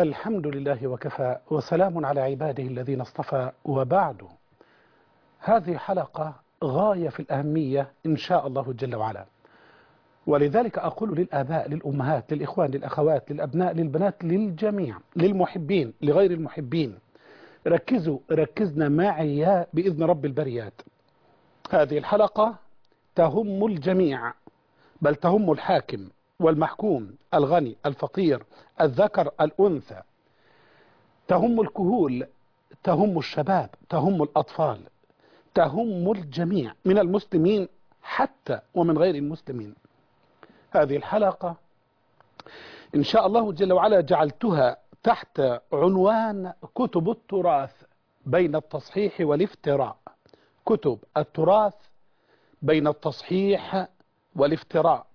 الحمد لله وكفى وسلام على عباده الذين اصطفى وبعد هذه حلقة غاية في الأهمية إن شاء الله جل وعلا ولذلك أقول للآباء للأمهات للإخوان للأخوات للأبناء للبنات للجميع للمحبين لغير المحبين ركزوا ركزنا معي بإذن رب البريات هذه الحلقة تهم الجميع بل تهم الحاكم والمحكوم الغني الفقير الذكر الأنثى تهم الكهول تهم الشباب تهم الأطفال تهم الجميع من المسلمين حتى ومن غير المسلمين هذه الحلقة إن شاء الله جل وعلا جعلتها تحت عنوان كتب التراث بين التصحيح والافتراء كتب التراث بين التصحيح والافتراء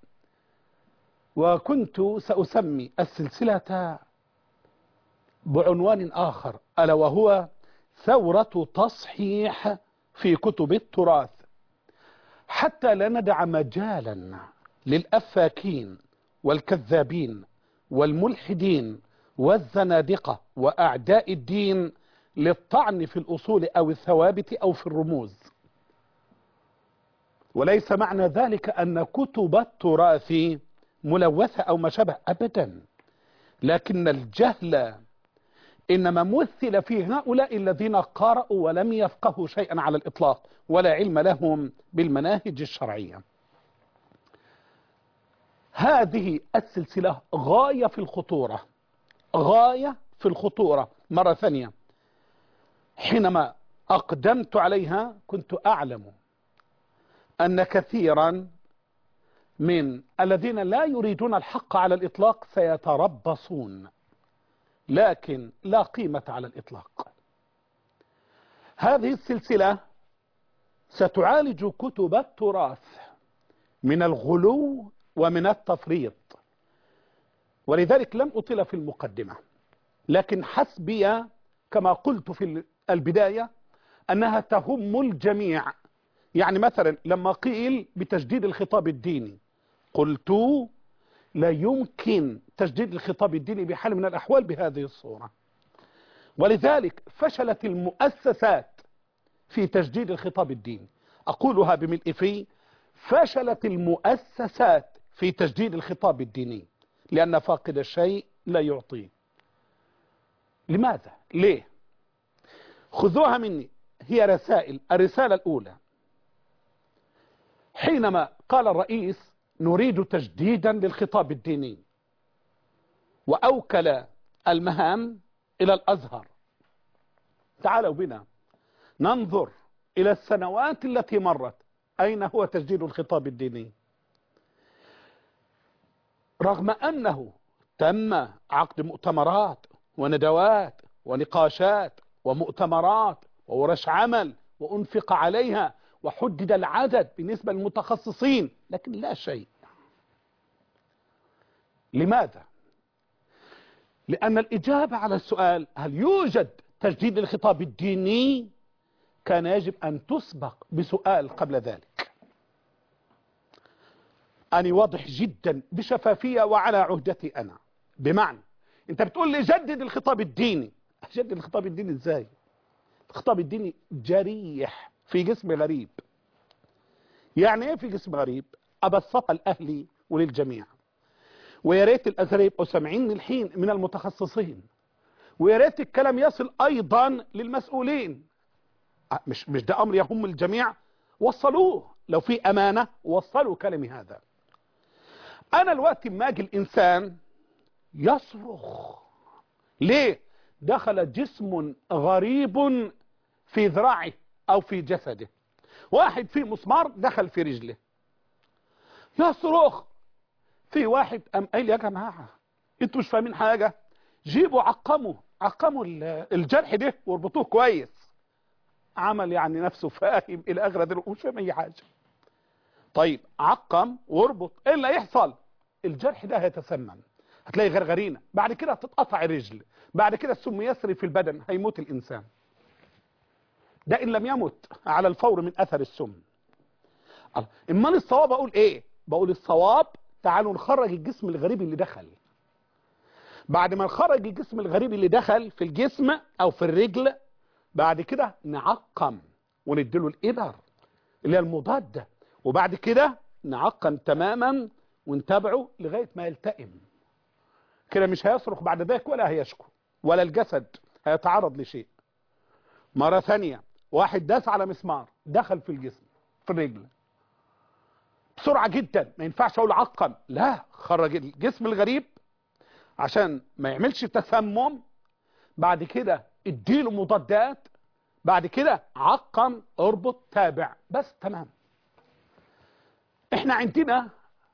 وكنت سأسمي السلسلة بعنوان آخر ألا وهو ثورة تصحيح في كتب التراث حتى لا ندع مجالا للأفاكين والكذابين والملحدين والزنادقة وأعداء الدين للطعن في الأصول أو الثوابت أو في الرموز وليس معنى ذلك أن كتب التراث ملوثة أو ما شابه أبدا لكن الجهل إنما مثل في هؤلاء الذين قرأوا ولم يفقهوا شيئا على الإطلاق ولا علم لهم بالمناهج الشرعية هذه السلسلة غاية في الخطورة غاية في الخطورة مرة ثانية حينما أقدمت عليها كنت أعلم أن كثيرا من الذين لا يريدون الحق على الإطلاق سيتربصون لكن لا قيمة على الإطلاق هذه السلسلة ستعالج كتب التراث من الغلو ومن التفريط ولذلك لم أطل في المقدمة لكن حسبي كما قلت في البداية أنها تهم الجميع يعني مثلا لما قيل بتجديد الخطاب الديني قلت لا يمكن تجديد الخطاب الديني بحال من الأحوال بهذه الصورة ولذلك فشلت المؤسسات في تجديد الخطاب الديني أقولها بملء في فشلت المؤسسات في تجديد الخطاب الديني لأن فاقد الشيء لا يعطيه لماذا؟ ليه؟ خذوها مني هي رسائل الرسالة الأولى حينما قال الرئيس نريد تجديدا للخطاب الديني وأوكل المهام إلى الأزهر تعالوا بنا ننظر إلى السنوات التي مرت أين هو تجديد الخطاب الديني رغم أنه تم عقد مؤتمرات وندوات ونقاشات ومؤتمرات وورش عمل وأنفق عليها وحدد العدد بالنسبة للمتخصصين لكن لا شيء لماذا؟ لأن الإجابة على السؤال هل يوجد تجديد الخطاب الديني كان يجب أن تسبق بسؤال قبل ذلك أنا واضح جدا بشفافية وعلى عهدتي أنا بمعنى أنت بتقول لي جدد الخطاب الديني جدد الخطاب الديني إزاي الخطاب الديني جريح في جسم غريب يعني ايه في جسم غريب ابسطها الاهلي وللجميع ويا ريت الازهر يبقوا سامعين الحين من المتخصصين ويا ريت الكلام يصل ايضا للمسؤولين مش مش ده امر يهم الجميع وصلوه لو في امانه وصلوا كلامي هذا انا الوقت ما اجي الانسان يصرخ ليه دخل جسم غريب في ذراعه او في جسده واحد فيه مسمار دخل في رجله يصرخ في واحد ام قال يا جماعه انتوا مش فاهمين حاجه جيبوا عقموا عقموا الجرح ده واربطوه كويس عمل يعني نفسه فاهم الى اخره ده مش فاهم اي حاجه طيب عقم واربط ايه اللي هيحصل الجرح ده هيتسمم هتلاقي غرغرينه بعد كده هتتقطع الرجل بعد كده السم يسري في البدن هيموت الانسان ده ان لم يمت على الفور من اثر السم امال الصواب اقول ايه بقول الصواب تعالوا نخرج الجسم الغريب اللي دخل بعد ما خرج الجسم الغريب اللي دخل في الجسم او في الرجل بعد كده نعقم ونديله الإبر اللي هي المضادة وبعد كده نعقم تماما ونتابعه لغاية ما يلتئم كده مش هيصرخ بعد ذلك ولا هيشكو ولا الجسد هيتعرض لشيء مرة ثانية واحد داس على مسمار دخل في الجسم في الرجل بسرعة جدا ما ينفعش اقول عقم لا خرج الجسم الغريب عشان ما يعملش تسمم بعد كده اديله مضادات بعد كده عقم اربط تابع بس تمام احنا عندنا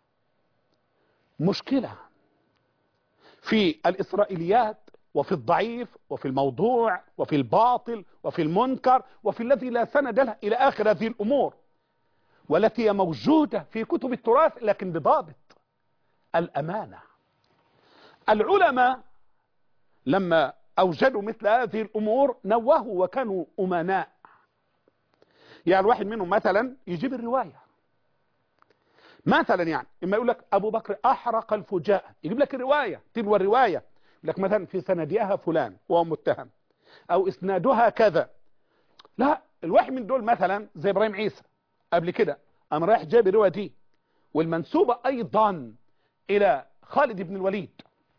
مشكلة في الإسرائيليات وفي الضعيف وفي الموضوع وفي الباطل وفي المنكر وفي الذي لا سند له إلى آخر هذه الأمور والتي هي موجودة في كتب التراث لكن بضابط الأمانة العلماء لما أوجدوا مثل هذه الأمور نوهوا وكانوا أمناء يعني الواحد منهم مثلا يجيب الرواية مثلا يعني اما يقول لك ابو بكر احرق الفجاء يجيب لك الروايه تلو الروايه يقول لك مثلا في سندها فلان وهو متهم او اسنادها كذا لا الواحد من دول مثلا زي ابراهيم عيسى قبل كده قام رايح جايب الروايه دي والمنسوبه ايضا الى خالد بن الوليد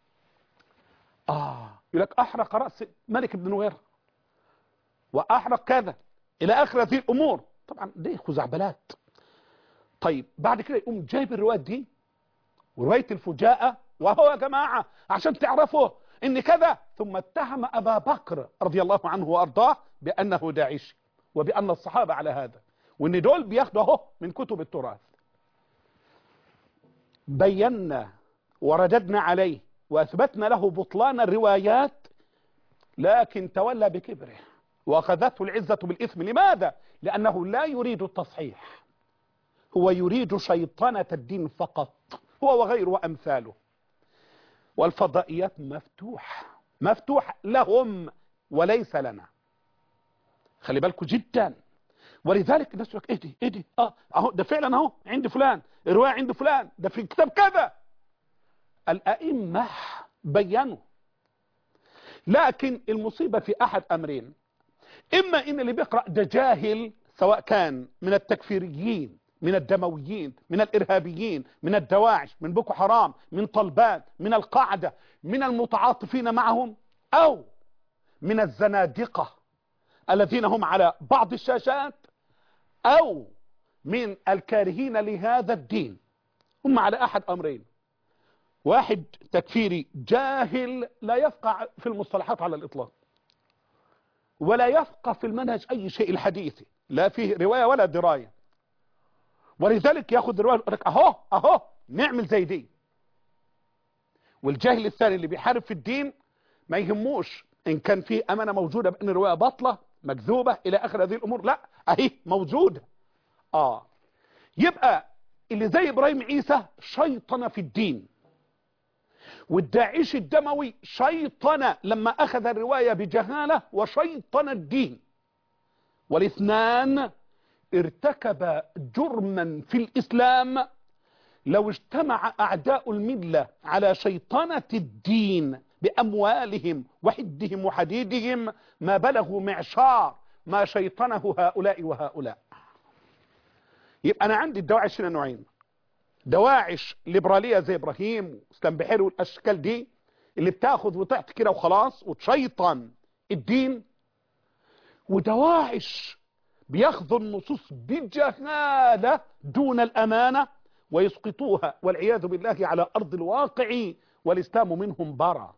اه يقول لك احرق راس ملك بن نوير واحرق كذا الى اخر هذه الامور طبعا دي خزعبلات طيب بعد كده يقوم جايب الروايات دي ورواية الفجاءة وهو يا جماعة عشان تعرفوا ان كذا ثم اتهم ابا بكر رضي الله عنه وارضاه بانه داعشي وبان الصحابة على هذا وان دول بياخدوا اهو من كتب التراث بينا ورددنا عليه واثبتنا له بطلان الروايات لكن تولى بكبره واخذته العزة بالاثم لماذا لانه لا يريد التصحيح هو يريد شيطنة الدين فقط هو وغيره وأمثاله والفضائيات مفتوح مفتوح لهم وليس لنا خلي بالكم جدا ولذلك الناس يقول لك اهدي اهدي اه اهو ده فعلا اهو عند فلان الرواية عند فلان ده في كتاب كذا الأئمة بينوا لكن المصيبة في أحد أمرين إما إن اللي بيقرأ ده جاهل سواء كان من التكفيريين من الدمويين من الإرهابيين من الدواعش من بوكو حرام من طلبان من القاعدة من المتعاطفين معهم أو من الزنادقة الذين هم على بعض الشاشات أو من الكارهين لهذا الدين هم على أحد أمرين واحد تكفيري جاهل لا يفقع في المصطلحات على الإطلاق ولا يفقه في المنهج أي شيء الحديثي لا فيه رواية ولا دراية ولذلك ياخد الرواية يقول لك اهو اهو نعمل زي دي والجاهل الثاني اللي بيحارب في الدين ما يهموش ان كان في امانه موجوده بان الروايه باطله مكذوبه الى اخر هذه الامور لا اهي موجوده اه يبقى اللي زي ابراهيم عيسى شيطنه في الدين والداعش الدموي شيطنه لما اخذ الروايه بجهاله وشيطن الدين والاثنان ارتكب جرما في الإسلام لو اجتمع أعداء الملة على شيطنة الدين بأموالهم وحدهم وحديدهم ما بلغوا معشار ما شيطنه هؤلاء وهؤلاء يبقى أنا عندي الدواعش هنا نوعين دواعش ليبرالية زي إبراهيم واسلام بحير والأشكال دي اللي بتاخد وتعطي كده وخلاص وتشيطن الدين ودواعش بياخذوا النصوص بجهالة دون الأمانة ويسقطوها والعياذ بالله على أرض الواقع والإسلام منهم برا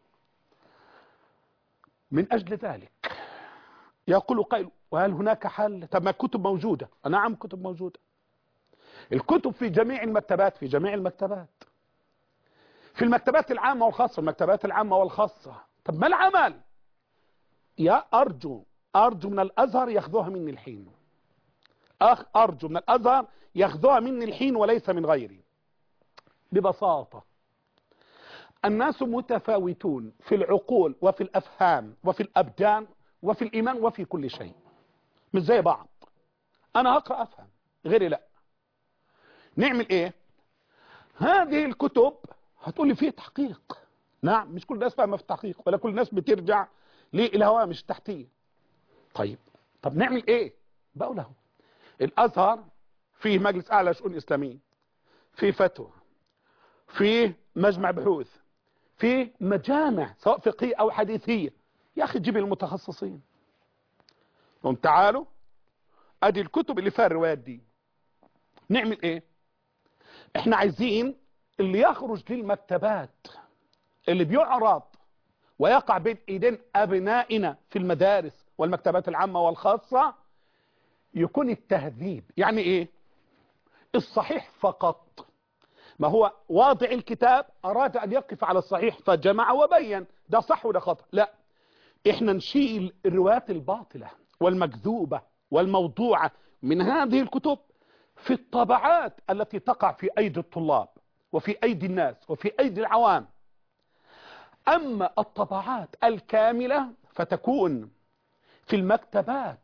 من أجل ذلك يقول قائل وهل هناك حل طب ما الكتب موجودة نعم كتب موجودة الكتب في جميع المكتبات في جميع المكتبات في المكتبات العامة والخاصة المكتبات العامة والخاصة طب ما العمل يا أرجو أرجو من الأزهر ياخذوها مني الحين أخ أرجو من الأزهر ياخذوها مني الحين وليس من غيري ببساطة الناس متفاوتون في العقول وفي الأفهام وفي الأبدان وفي الإيمان وفي كل شيء مش زي بعض أنا هقرأ أفهم غيري لا نعمل إيه هذه الكتب هتقول لي فيه تحقيق نعم مش كل الناس فاهمه في التحقيق ولا كل الناس بترجع للهوامش التحتيه طيب طب نعمل ايه بقول له الازهر فيه مجلس اعلى شؤون اسلاميه في فتوى في مجمع بحوث في مجامع سواء فقهيه او حديثيه يا اخي جيب المتخصصين هم تعالوا ادي الكتب اللي فيها الروايات دي نعمل ايه احنا عايزين اللي يخرج للمكتبات اللي بيعرض ويقع بين ايدين ابنائنا في المدارس والمكتبات العامة والخاصة يكون التهذيب يعني ايه الصحيح فقط ما هو واضع الكتاب اراد ان يقف على الصحيح فجمع وبين ده صح وده خطأ لا احنا نشيل الروايات الباطلة والمكذوبة والموضوعة من هذه الكتب في الطبعات التي تقع في ايدي الطلاب وفي ايدي الناس وفي ايدي العوام اما الطبعات الكاملة فتكون في المكتبات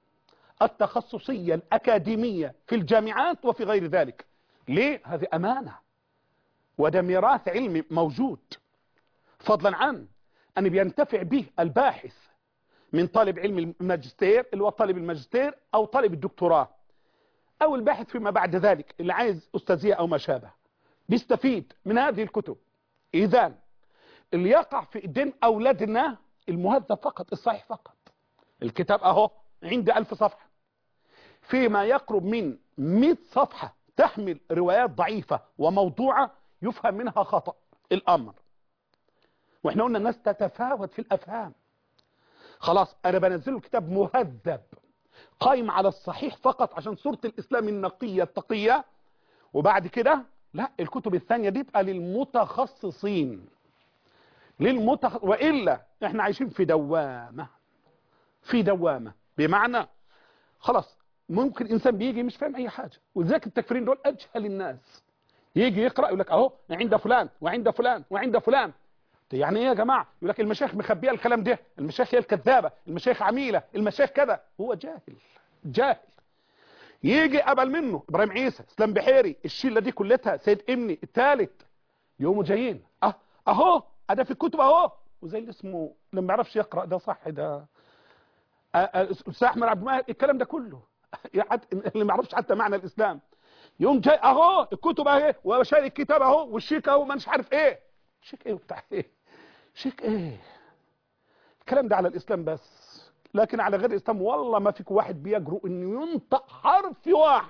التخصصية الأكاديمية في الجامعات وفي غير ذلك ليه؟ هذه أمانة وده ميراث علمي موجود فضلا عن أن بينتفع به الباحث من طالب علم الماجستير اللي هو طالب الماجستير أو طالب الدكتوراه أو الباحث فيما بعد ذلك اللي عايز أستاذية أو ما شابه بيستفيد من هذه الكتب إذا اللي يقع في ايدين أولادنا المهذب فقط الصحيح فقط الكتاب اهو عند ألف صفحة فيما يقرب من 100 صفحة تحمل روايات ضعيفة وموضوعة يفهم منها خطأ الأمر واحنا قلنا الناس تتفاوت في الأفهام خلاص أنا بنزله كتاب مهذب قايم على الصحيح فقط عشان صورة الإسلام النقية التقية وبعد كده لا الكتب الثانية دي تبقى للمتخصصين للمتخ... وإلا احنا عايشين في دوامة في دوامة بمعنى خلاص ممكن انسان بيجي مش فاهم اي حاجة ولذلك التكفيرين دول اجهل الناس يجي يقرأ يقول لك اهو عند فلان وعند فلان وعند فلان يعني ايه يا جماعة يقول لك المشايخ مخبيه الكلام ده المشايخ هي الكذابة المشايخ عميلة المشايخ كذا هو جاهل جاهل يجي قبل منه ابراهيم عيسى اسلام بحيري الشله دي كلتها سيد امني الثالث يوموا جايين اه اهو ده في الكتب اهو وزي اللي اسمه اللي ما يعرفش يقرا ده صح ده الاستاذ احمد عبد الماهر الكلام ده كله اللي ما يعرفش حتى معنى الاسلام يوم جاي اهو الكتب اهي وشايل الكتاب اهو والشيك اهو ما مش عارف ايه شيك ايه وبتاع ايه شيك ايه الكلام ده على الاسلام بس لكن على غير الاسلام والله ما فيك واحد بيجرؤ انه ينطق حرف واحد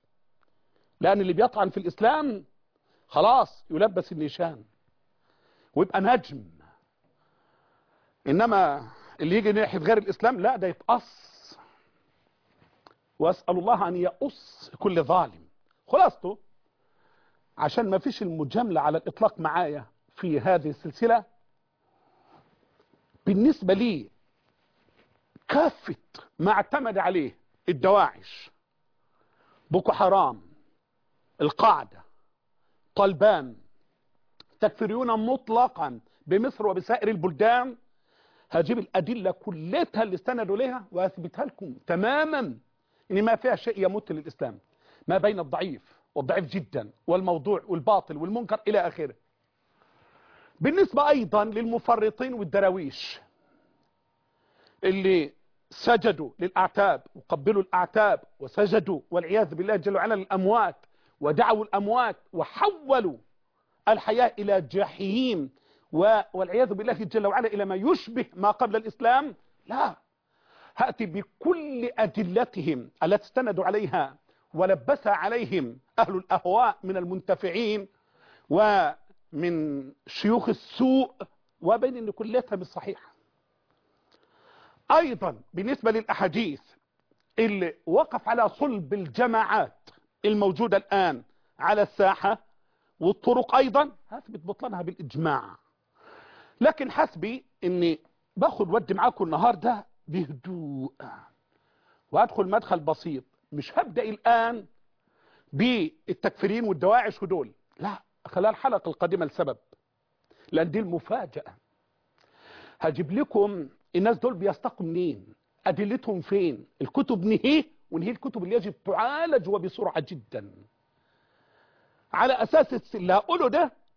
لان اللي بيطعن في الاسلام خلاص يلبس النيشان ويبقى نجم انما اللي يجي ناحيه غير الاسلام لا ده يتقص واسال الله ان يقص كل ظالم خلاصته عشان ما فيش المجامله على الاطلاق معايا في هذه السلسله بالنسبه لي كافه ما اعتمد عليه الدواعش بوكو حرام القاعده طلبان تكفريون مطلقا بمصر وبسائر البلدان هجيب الأدلة كلها اللي استندوا لها وأثبتها لكم تماما إن ما فيها شيء يمت للإسلام ما بين الضعيف والضعيف جدا والموضوع والباطل والمنكر إلى آخره بالنسبة أيضا للمفرطين والدراويش اللي سجدوا للأعتاب وقبلوا الأعتاب وسجدوا والعياذ بالله جل وعلا للأموات ودعوا الأموات وحولوا الحياة إلى جحيم والعياذ بالله جل وعلا إلى ما يشبه ما قبل الإسلام لا هأتي بكل أدلتهم التي استندوا عليها ولبس عليهم أهل الأهواء من المنتفعين ومن شيوخ السوء وبين أن كلها مش صحيحة أيضا بالنسبة للأحاديث اللي وقف على صلب الجماعات الموجودة الآن على الساحة والطرق أيضا هثبت بطلانها بالإجماع لكن حسبي أني باخد ودي معاكم النهاردة بهدوء وأدخل مدخل بسيط مش هبدأ الآن بالتكفيرين والدواعش ودول لا خلال الحلقة القادمة لسبب لأن دي المفاجأة هجيب لكم الناس دول بيستقوا منين أدلتهم فين الكتب نهيه ونهي الكتب اللي يجب تعالج وبسرعة جدا على أساس اللي هقوله ده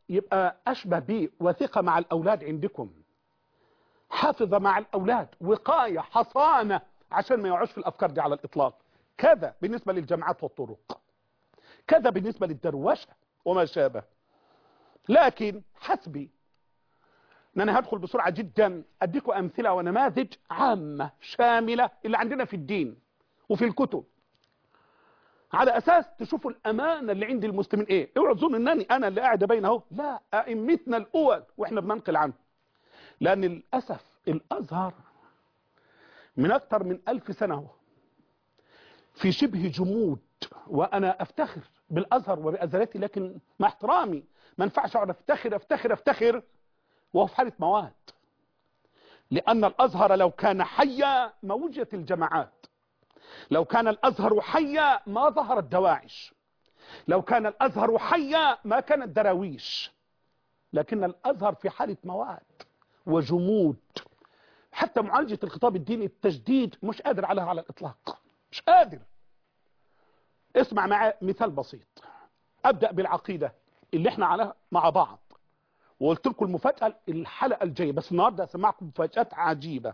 يبقى أشبه بيه وثقة مع الأولاد عندكم حافظة مع الأولاد وقاية حصانة عشان ما يقعوش في الأفكار دي على الإطلاق كذا بالنسبة للجامعات والطرق كذا بالنسبة للدروشة وما شابه لكن حسبي ان انا هدخل بسرعة جدا اديكم امثلة ونماذج عامة شاملة اللي عندنا في الدين وفي الكتب على اساس تشوفوا الامانة اللي عند المسلمين ايه اوعوا تظنوا انني انا اللي قاعد بين اهو لا ائمتنا الاول واحنا بننقل عنه لان للاسف الازهر من اكثر من الف سنة هو في شبه جمود وانا افتخر بالازهر وبازهرتي لكن مع احترامي ما ينفعش اقعد افتخر افتخر افتخر وهو في حاله مواد لان الازهر لو كان حيا ما وجدت الجماعات لو كان الازهر حيا ما ظهرت دواعش لو كان الازهر حيا ما كانت دراويش لكن الازهر في حاله مواد وجمود حتى معالجه الخطاب الديني التجديد مش قادر عليها على الاطلاق مش قادر اسمع معي مثال بسيط ابدا بالعقيده اللي احنا عليها مع بعض وقلت لكم المفاجاه الحلقه الجايه بس النهارده هسمعكم مفاجات عجيبه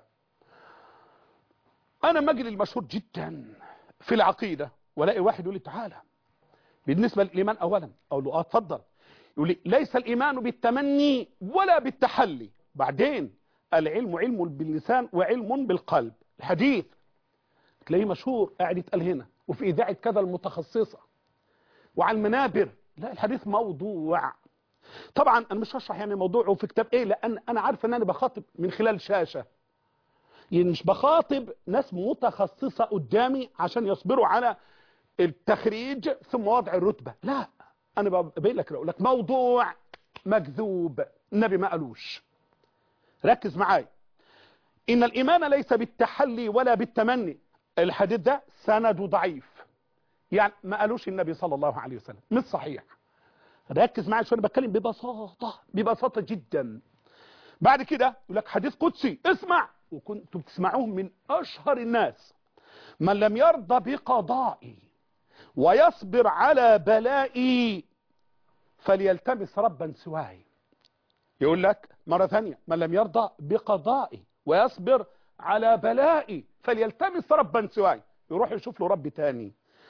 انا مجري المشهور جدا في العقيده والاقي واحد يقول لي تعالى بالنسبه للايمان اولا اقول له اه اتفضل يقول لي ليس الايمان بالتمني ولا بالتحلي بعدين العلم علم باللسان وعلم بالقلب الحديث تلاقيه مشهور قاعد يتقال هنا وفي اذاعه كذا المتخصصه وعلى المنابر لا الحديث موضوع طبعا انا مش هشرح يعني موضوعه في كتاب ايه لان انا عارف ان انا بخاطب من خلال شاشه يعني مش بخاطب ناس متخصصه قدامي عشان يصبروا على التخريج ثم وضع الرتبه لا انا ببين لك اقول لك موضوع مكذوب النبي ما قالوش ركز معايا ان الايمان ليس بالتحلي ولا بالتمني الحديث ده سنده ضعيف يعني ما قالوش النبي صلى الله عليه وسلم مش صحيح ركز معايا شويه بتكلم ببساطه ببساطه جدا بعد كده يقول لك حديث قدسي اسمع وكنتم بتسمعوه من اشهر الناس من لم يرضى بقضائي ويصبر على بلائي فليلتمس ربا سواي يقول لك مرة ثانية من لم يرضى بقضائي ويصبر على بلائي فليلتمس ربا سواي يروح يشوف له رب تاني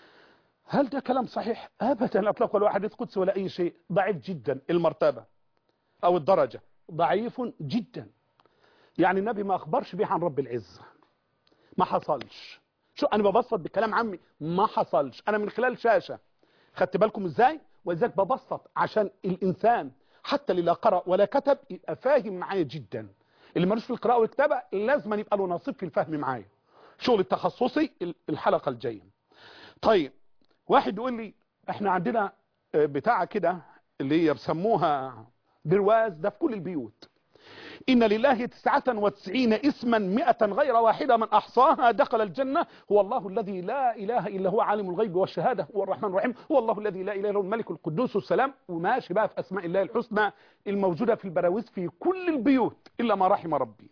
هل ده كلام صحيح ابدا اطلق ولا حديث قدسي ولا اي شيء ضعيف جدا المرتبة او الدرجة ضعيف جدا يعني النبي ما اخبرش به عن رب العزة ما حصلش شو انا ببسط بكلام عمي ما حصلش انا من خلال شاشة خدت بالكم ازاي وازاك ببسط عشان الانسان حتى اللي لا قرأ ولا كتب يبقى فاهم معايا جدا اللي ملوش في القراءة والكتابة لازم يبقى له نصيب في الفهم معايا شغل التخصصي الحلقة الجاية طيب واحد يقول لي احنا عندنا بتاعة كده اللي هي بسموها برواز ده في كل البيوت إن لله تسعة وتسعين اسما مئة غير واحدة من أحصاها دخل الجنة هو الله الذي لا إله إلا هو عالم الغيب والشهادة هو الرحمن الرحيم هو الله الذي لا إله إلا هو الملك القدوس السلام وماشي بقى في أسماء الله الحسنى الموجودة في البراويز في كل البيوت إلا ما رحم ربي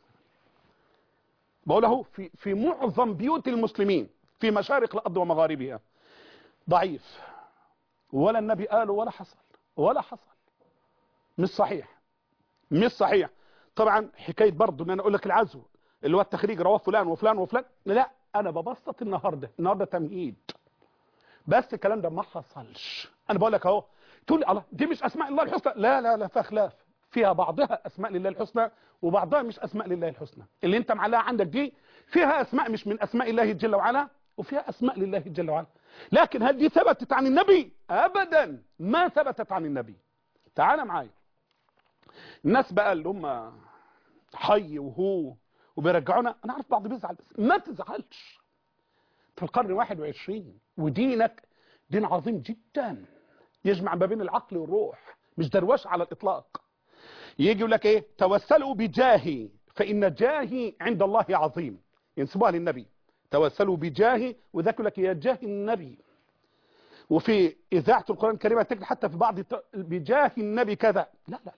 بقوله في, في معظم بيوت المسلمين في مشارق الأرض ومغاربها ضعيف ولا النبي قال ولا حصل ولا حصل مش صحيح مش صحيح طبعا حكاية برضه ان انا اقول لك العزو اللي هو التخريج رواه فلان وفلان وفلان لا انا ببسط النهارده النهارده تمهيد بس الكلام ده ما حصلش انا بقول لك اهو تقول لي الله دي مش اسماء الله الحسنى لا لا لا فيها خلاف فيها بعضها اسماء لله الحسنى وبعضها مش اسماء لله الحسنى اللي انت معلقها عندك دي فيها اسماء مش من اسماء الله جل وعلا وفيها اسماء لله جل وعلا لكن هل دي ثبتت عن النبي ابدا ما ثبتت عن النبي تعال معايا الناس بقى اللي هم حي وهو وبيرجعونا انا عارف بعض بيزعل بس ما تزعلش في القرن 21 ودينك دين عظيم جدا يجمع ما بين العقل والروح مش دروش على الاطلاق يجي يقول لك ايه توسلوا بجاهي فان جاهي عند الله عظيم ينسبوها للنبي توسلوا بجاهي وذاك لك يا جاه النبي وفي اذاعه القران الكريم تجد حتى في بعض بجاه النبي كذا لا لا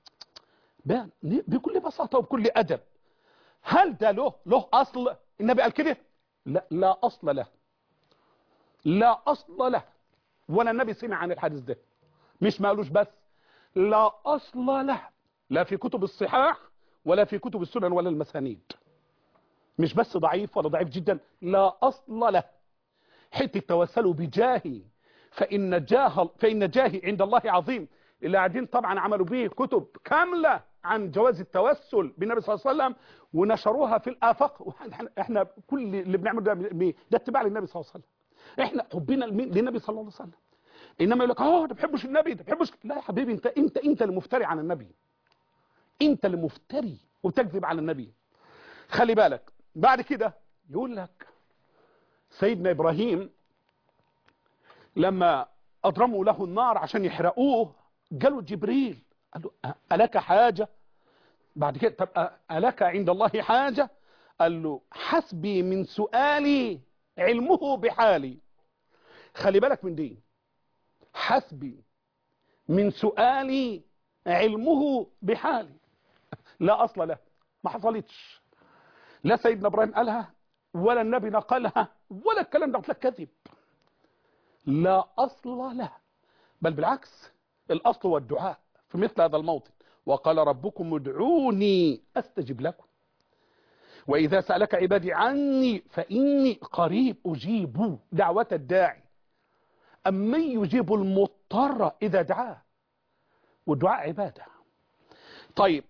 لا بكل بساطة وبكل أدب هل ده له له أصل النبي قال كده لا لا أصل له لا أصل له ولا النبي سمع عن الحديث ده مش ما قالوش بس لا أصل له لا في كتب الصحاح ولا في كتب السنن ولا المسانيد مش بس ضعيف ولا ضعيف جدا لا أصل له حتى توسلوا بجاهي فإن جاه فإن جاهي عند الله عظيم اللي قاعدين طبعا عملوا به كتب كاملة عن جواز التوسل بالنبي صلى الله عليه وسلم ونشروها في الآفاق احنا كل اللي بنعمله ده ده اتباع للنبي صلى الله عليه وسلم احنا حبنا للنبي صلى الله عليه وسلم انما يقول لك اه ده بحبش النبي ده بحبش لا يا حبيبي انت انت انت اللي مفتري عن النبي انت اللي مفتري وتكذب على النبي خلي بالك بعد كده يقول لك سيدنا ابراهيم لما اضرموا له النار عشان يحرقوه جاله جبريل قال له ألك حاجة بعد كده طب ألك عند الله حاجة قال له حسبي من سؤالي علمه بحالي خلي بالك من دي حسبي من سؤالي علمه بحالي لا أصل له ما حصلتش لا سيدنا إبراهيم قالها ولا النبي نقلها ولا الكلام ده لك كذب لا أصل له بل بالعكس الأصل هو الدعاء في مثل هذا الموطن وقال ربكم ادعوني أستجب لكم وإذا سألك عبادي عني فإني قريب أجيب دعوة الداعي أمن يجيب المضطر إذا دعاه والدعاء عبادة طيب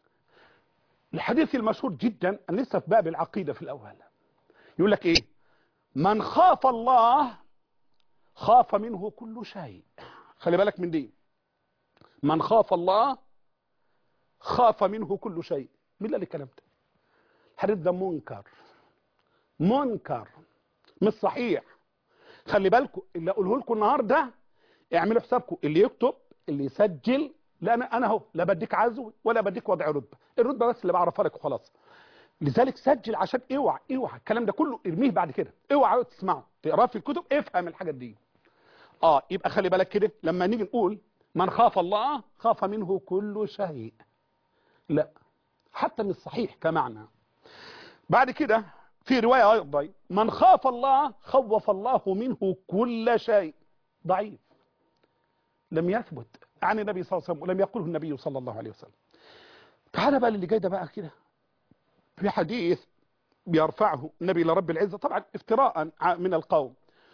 الحديث المشهور جدا لسه في باب العقيدة في الأول يقول لك إيه من خاف الله خاف منه كل شيء خلي بالك من دي من خاف الله خاف منه كل شيء مين اللي الكلام ده الحديث ده منكر منكر مش صحيح خلي بالكم اللي اقوله لكم النهارده اعملوا حسابكم اللي يكتب اللي يسجل لا انا انا اهو لا بديك عزو ولا بديك وضع رتبه الرتبه بس اللي بعرفها لك وخلاص لذلك سجل عشان اوعى اوعى الكلام ده كله ارميه بعد كده اوعى تسمعه تقراه في الكتب افهم الحاجات دي اه يبقى خلي بالك كده لما نيجي نقول من خاف الله خاف منه كل شيء لا حتى من الصحيح كمعنى بعد كده في رواية أيضا من خاف الله خوف الله منه كل شيء ضعيف لم يثبت عن النبي صلى الله عليه وسلم ولم يقله النبي صلى الله عليه وسلم تعال بقى اللي جاي ده بقى كده في حديث بيرفعه النبي لرب العزة طبعا افتراء من القوم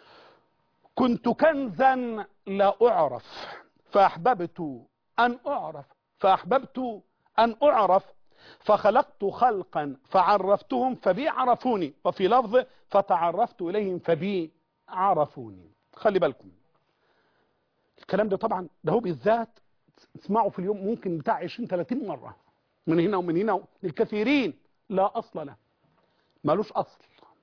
كنت كنزا لا أعرف فأحببت أن أعرف فأحببت أن أعرف فخلقت خلقا فعرفتهم فبي عرفوني وفي لفظ فتعرفت إليهم فبي عرفوني خلي بالكم الكلام ده طبعا ده هو بالذات اسمعوا في اليوم ممكن بتاع 20 30 مرة من هنا ومن هنا الكثيرين لا أصل له مالوش أصل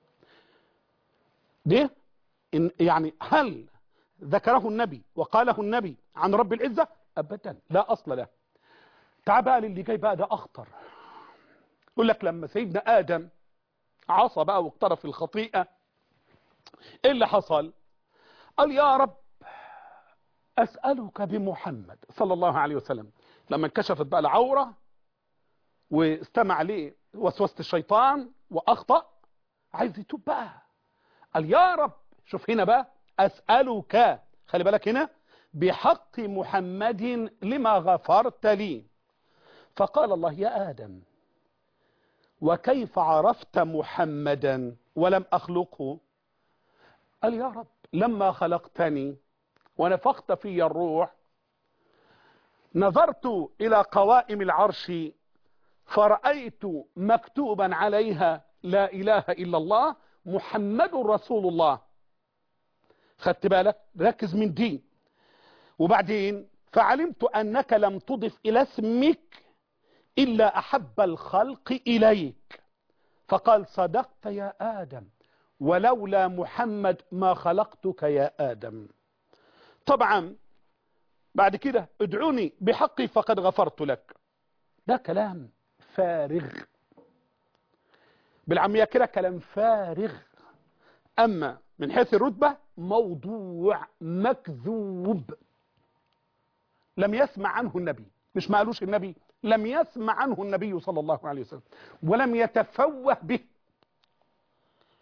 ده إن يعني هل ذكره النبي وقاله النبي عن رب العزة أبدا لا أصل له تعال بقى للي جاي بقى ده أخطر يقول لك لما سيدنا آدم عصى بقى واقترف الخطيئة إيه اللي حصل قال يا رب أسألك بمحمد صلى الله عليه وسلم لما انكشفت بقى العورة واستمع ليه وسوسة الشيطان وأخطأ عايز يتوب بقى قال يا رب شوف هنا بقى أسألك خلي بالك هنا بحق محمد لما غفرت لي فقال الله يا آدم وكيف عرفت محمدا ولم أخلقه قال يا رب لما خلقتني ونفخت في الروح نظرت إلى قوائم العرش فرأيت مكتوبا عليها لا إله إلا الله محمد رسول الله خدت بالك ركز من دي وبعدين فعلمت أنك لم تضف إلى اسمك إلا أحب الخلق إليك فقال صدقت يا آدم ولولا محمد ما خلقتك يا آدم طبعا بعد كده ادعوني بحقي فقد غفرت لك ده كلام فارغ بالعامية كده كلام فارغ أما من حيث الرتبة موضوع مكذوب لم يسمع عنه النبي مش ما قالوش النبي لم يسمع عنه النبي صلى الله عليه وسلم ولم يتفوه به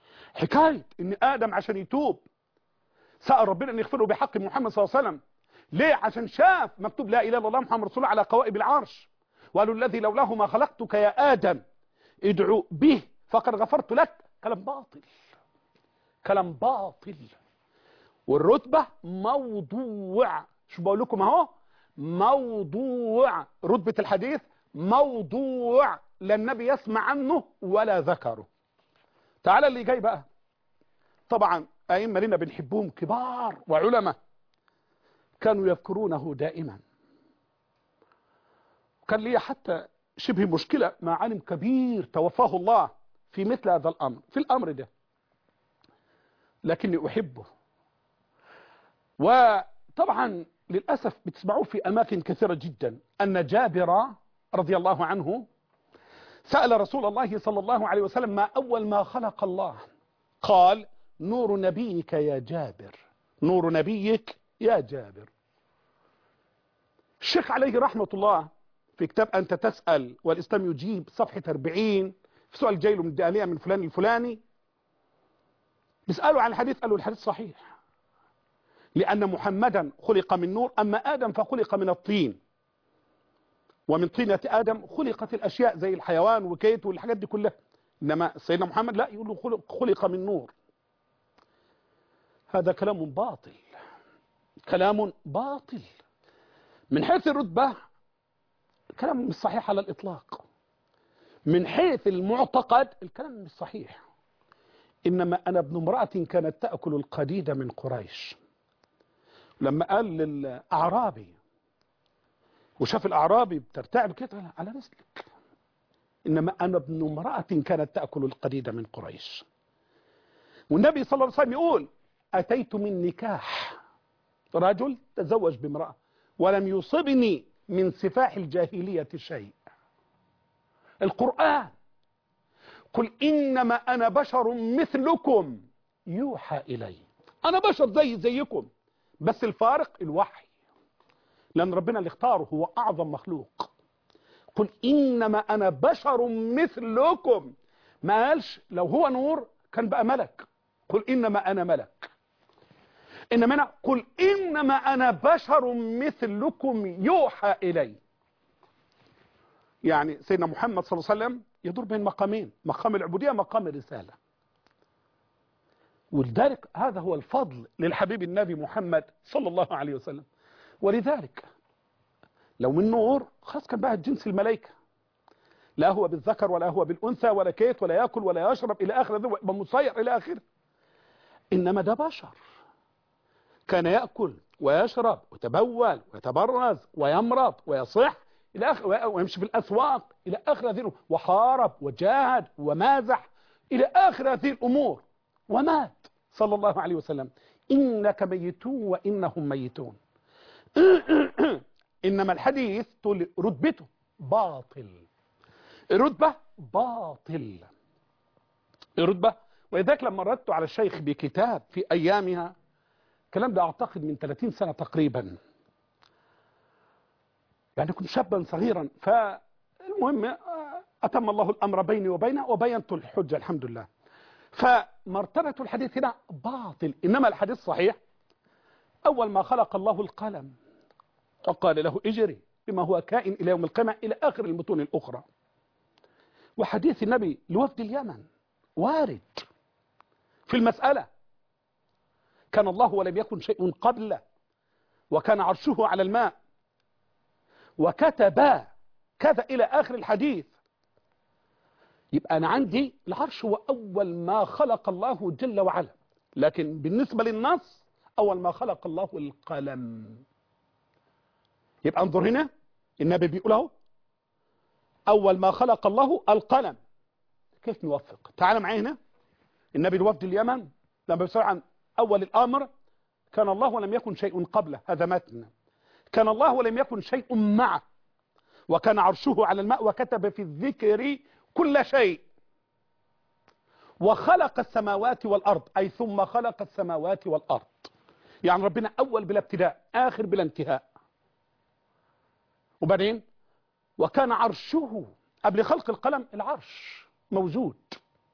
حكاية ان آدم عشان يتوب سأل ربنا ان يغفره بحق محمد صلى الله عليه وسلم ليه عشان شاف مكتوب لا اله الا الله محمد رسول الله على قوائب العرش وقالوا الذي لولاه ما خلقتك يا ادم ادعو به فقد غفرت لك كلام باطل كلام باطل والرتبة موضوع شو بقول لكم اهو موضوع رتبة الحديث موضوع لا النبي يسمع عنه ولا ذكره تعالى اللي جاي بقى طبعا أئمة لنا بنحبهم كبار وعلماء كانوا يذكرونه دائما كان لي حتى شبه مشكلة مع عالم كبير توفاه الله في مثل هذا الأمر في الأمر ده لكني أحبه وطبعا للأسف بتسمعوه في أماكن كثيرة جدا أن جابر رضي الله عنه سأل رسول الله صلى الله عليه وسلم ما أول ما خلق الله قال نور نبيك يا جابر نور نبيك يا جابر الشيخ عليه رحمة الله في كتاب أنت تسأل والإسلام يجيب صفحة 40 في سؤال جاي له من الدالية من فلان الفلاني بيسألوا عن الحديث قالوا الحديث صحيح لأن محمدا خلق من نور أما آدم فخلق من الطين ومن طينة آدم خلقت الأشياء زي الحيوان وكيت والحاجات دي كلها إنما سيدنا محمد لا يقول له خلق, خلق من نور هذا كلام باطل كلام باطل من حيث الرتبة كلام مش صحيح على الإطلاق من حيث المعتقد الكلام مش صحيح إنما أنا ابن امرأة كانت تأكل القديد من قريش لما قال للأعرابي وشاف الأعرابي بترتعب كده على رسلك إنما أنا ابن امرأة كانت تأكل القديد من قريش والنبي صلى الله عليه وسلم يقول أتيت من نكاح رجل تزوج بامرأة ولم يصبني من سفاح الجاهلية شيء القرآن قل إنما أنا بشر مثلكم يوحى إلي أنا بشر زي زيكم بس الفارق الوحي لأن ربنا اللي اختاره هو أعظم مخلوق قل إنما أنا بشر مثلكم ما قالش لو هو نور كان بقى ملك قل إنما أنا ملك إنما أنا قل إنما أنا بشر مثلكم يوحى إلي يعني سيدنا محمد صلى الله عليه وسلم يدور بين مقامين مقام العبودية مقام الرسالة ولذلك هذا هو الفضل للحبيب النبي محمد صلى الله عليه وسلم ولذلك لو من نور خاص كان بقى جنس الملائكة لا هو بالذكر ولا هو بالأنثى ولا كيت ولا يأكل ولا يشرب إلى آخر ذي مصير إلى آخر إنما ده بشر كان يأكل ويشرب ويتبول ويتبرز ويمرض ويصح إلى آخر ويمشي في الأسواق إلى آخر هذه وحارب وجاهد ومازح إلى آخر هذه الأمور ومات صلى الله عليه وسلم إنك ميتون وإنهم ميتون إنما الحديث تقول رتبته باطل الرتبة باطل الرتبة ولذلك لما ردت على الشيخ بكتاب في أيامها الكلام ده أعتقد من 30 سنة تقريبا يعني كنت شابا صغيرا فالمهم أتم الله الأمر بيني وبينه وبينت الحجة الحمد لله فمرتبة الحديث هنا باطل إنما الحديث صحيح أول ما خلق الله القلم وقال له اجري بما هو كائن إلى يوم القيامة إلى آخر المتون الأخرى وحديث النبي لوفد اليمن وارد في المسألة كان الله ولم يكن شيء قبله وكان عرشه على الماء وكتب كذا إلى آخر الحديث يبقى أنا عندي العرش هو أول ما خلق الله جل وعلا لكن بالنسبة للنص أول ما خلق الله القلم يبقى انظر هنا النبي بيقول اهو أول ما خلق الله القلم كيف نوفق تعال معي هنا النبي الوفد اليمن لما بيسأل عن أول الأمر كان الله ولم يكن شيء قبله هذا متن كان الله ولم يكن شيء معه وكان عرشه على الماء وكتب في الذكر كل شيء وخلق السماوات والأرض أي ثم خلق السماوات والأرض يعني ربنا أول بلا ابتداء آخر بلا انتهاء وبعدين وكان عرشه قبل خلق القلم العرش موجود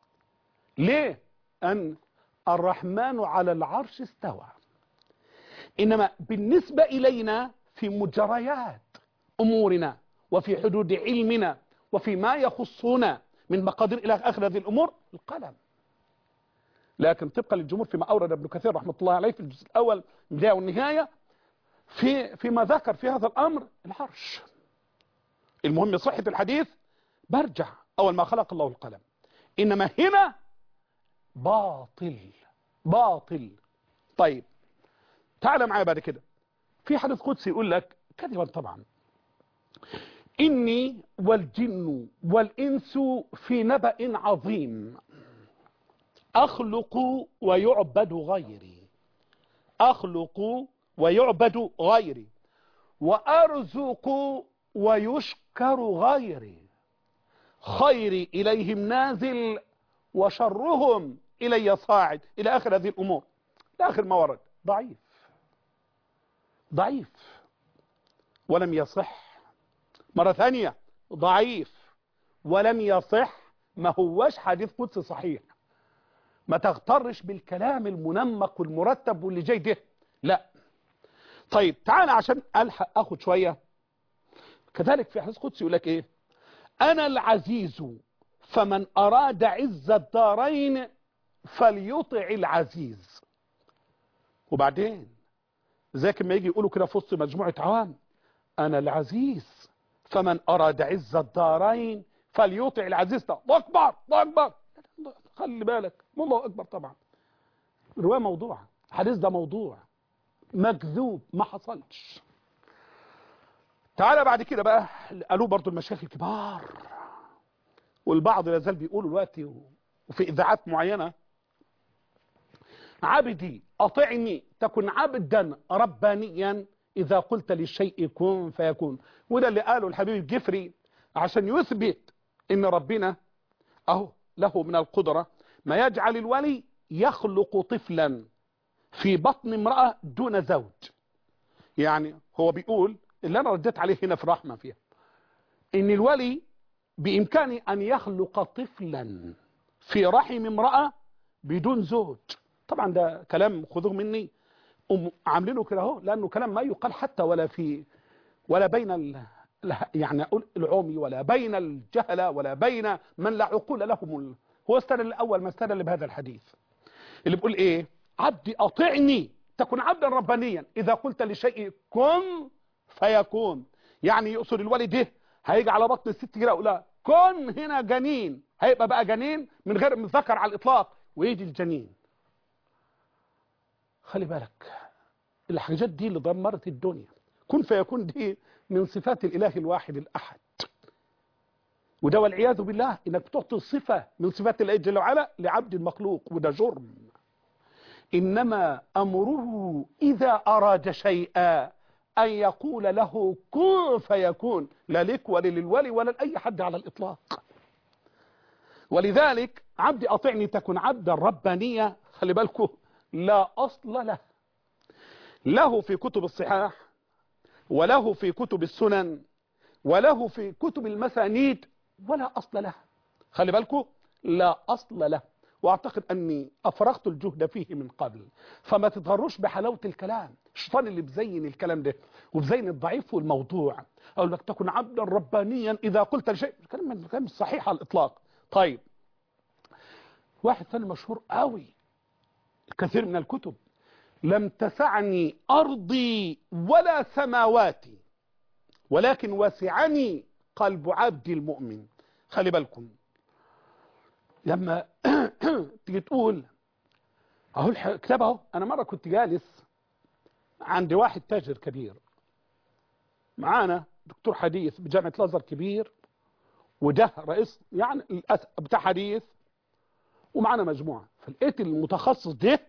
ليه أن الرحمن على العرش استوى إنما بالنسبة إلينا في مجريات أمورنا وفي حدود علمنا وفي ما يخصنا من مقادير إلى آخر هذه الأمور القلم لكن طبقا للجمهور فيما أورد ابن كثير رحمة الله عليه في الجزء الأول من البداية والنهاية في فيما ذكر في هذا الأمر العرش المهم صحة الحديث برجع أول ما خلق الله القلم إنما هنا باطل باطل طيب تعال معايا بعد كده في حديث قدسي يقول لك كذبا طبعا إني والجن والإنس في نبأ عظيم أخلق ويعبد غيري أخلق ويعبد غيري وأرزق ويشكر غيري خيري إليهم نازل وشرهم إلي صاعد إلى آخر هذه الأمور إلى آخر ما ورد ضعيف ضعيف ولم يصح مرة ثانية ضعيف ولم يصح ما هوش حديث قدسي صحيح ما تغترش بالكلام المنمق والمرتب واللي جاي ده لا طيب تعالى عشان ألحق أخد شوية كذلك في حديث قدسي يقول لك إيه أنا العزيز فمن أراد عز الدارين فليطع العزيز وبعدين زي ما يجي يقولوا كده في وسط مجموعة عوام أنا العزيز فمن أراد عز الدارين فليطع العزيز ده الله أكبر الله أكبر خلي بالك الله أكبر طبعا رواية موضوع حديث ده موضوع مكذوب ما حصلش تعالى بعد كده بقى قالوا برضو المشايخ الكبار والبعض لا زال بيقولوا دلوقتي وفي اذاعات معينه عبدي اطعني تكن عبدا ربانيا اذا قلت للشيء كن فيكون وده اللي قاله الحبيب الجفري عشان يثبت ان ربنا اهو له من القدره ما يجعل الولي يخلق طفلا في بطن امراه دون زوج يعني هو بيقول اللي انا رديت عليه هنا في رحمه فيها ان الولي بامكانه ان يخلق طفلا في رحم امراه بدون زوج طبعا ده كلام خذوه مني عاملينه كده اهو لانه كلام ما يقال حتى ولا في ولا بين ال يعني اقول العمي ولا بين الجهله ولا بين من لا عقول لهم هو استدل الاول ما استدل بهذا الحديث اللي بيقول ايه عبدي اطعني تكن عبدا ربانيا اذا قلت لشيء كن فيكون يعني يقصد الولد ده هيجي على بطن الست كده يقول لها كن هنا جنين هيبقى بقى جنين من غير مذكر على الاطلاق ويجي الجنين خلي بالك الحاجات دي اللي دمرت الدنيا كن فيكون دي من صفات الاله الواحد الاحد وده والعياذ بالله انك بتعطي صفه من صفات الله جل وعلا لعبد المخلوق وده جرم انما امره اذا اراد شيئا أن يقول له كن فيكون لا لك ولا للولي ولا لأي حد على الإطلاق ولذلك عبدي أطعني تكن عبدا ربانيا خلي بالكم لا أصل له له في كتب الصحاح وله في كتب السنن وله في كتب المسانيد ولا أصل له خلي بالكم لا أصل له واعتقد اني افرغت الجهد فيه من قبل فما تتغروش بحلاوه الكلام الشيطان اللي بزين الكلام ده وبزين الضعيف والموضوع اقول لك تكن عبدا ربانيا اذا قلت لشيء الكلام كلام مش صحيح على الاطلاق طيب واحد ثاني مشهور قوي كثير من الكتب لم تسعني ارضي ولا سماواتي ولكن وسعني قلب عبدي المؤمن خلي بالكم لما تيجي تقول اهو الكتاب اهو انا مره كنت جالس عند واحد تاجر كبير معانا دكتور حديث بجامعه الازهر كبير وده رئيس يعني بتاع حديث ومعانا مجموعه فلقيت المتخصص ده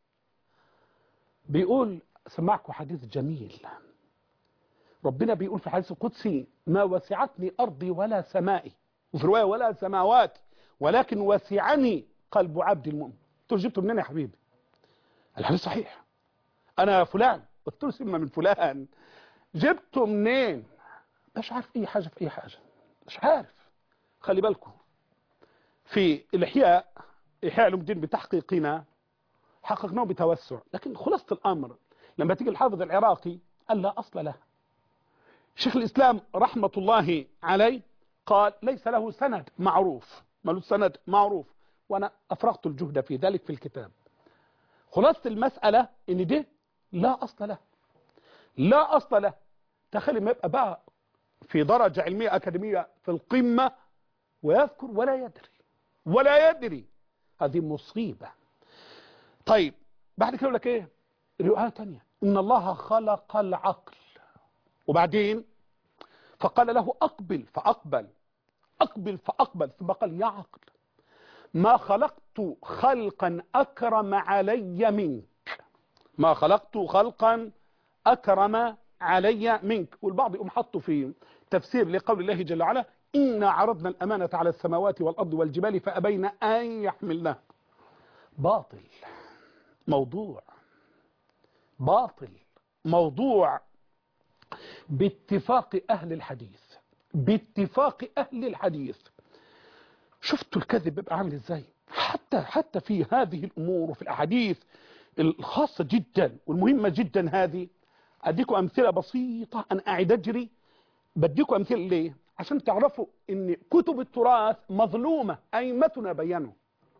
بيقول سمعكم حديث جميل ربنا بيقول في الحديث القدسي ما وسعتني ارضي ولا سمائي وفي روايه ولا سماواتي ولكن وسعني قلب عبد المؤمن قلت له جبته منين يا حبيبي الحديث صحيح انا فلان قلت له سمه من فلان جبته منين مش عارف اي حاجه في اي حاجه مش عارف خلي بالكم في الاحياء احياء علوم الدين بتحقيقنا حققناه بتوسع لكن خلاصه الامر لما تيجي الحافظ العراقي قال لا أصل له شيخ الإسلام رحمة الله عليه قال ليس له سند معروف ملوش سند معروف وأنا أفرغت الجهد في ذلك في الكتاب خلاصة المسألة إن ده لا أصل له لا أصل له تخيل ما يبقى بقى في درجة علمية أكاديمية في القمة ويذكر ولا يدري ولا يدري هذه مصيبة طيب بعد كده يقول لك ايه رواية تانية ان الله خلق العقل وبعدين فقال له اقبل فاقبل اقبل فاقبل ثم قال يا عقل ما خلقت خلقا اكرم علي منك ما خلقت خلقا اكرم علي منك والبعض يقوم حطه في تفسير لقول الله جل وعلا إنا عرضنا الأمانة على السماوات والأرض والجبال فأبين أن يحملنها باطل موضوع باطل موضوع باتفاق أهل الحديث باتفاق أهل الحديث شفتوا الكذب بيبقى عامل ازاي حتى حتى في هذه الأمور وفي الأحاديث الخاصة جدا والمهمة جدا هذه أديكم أمثلة بسيطة أنا قاعد أجري بديكم أمثلة ليه عشان تعرفوا ان كتب التراث مظلومة أئمتنا بينوا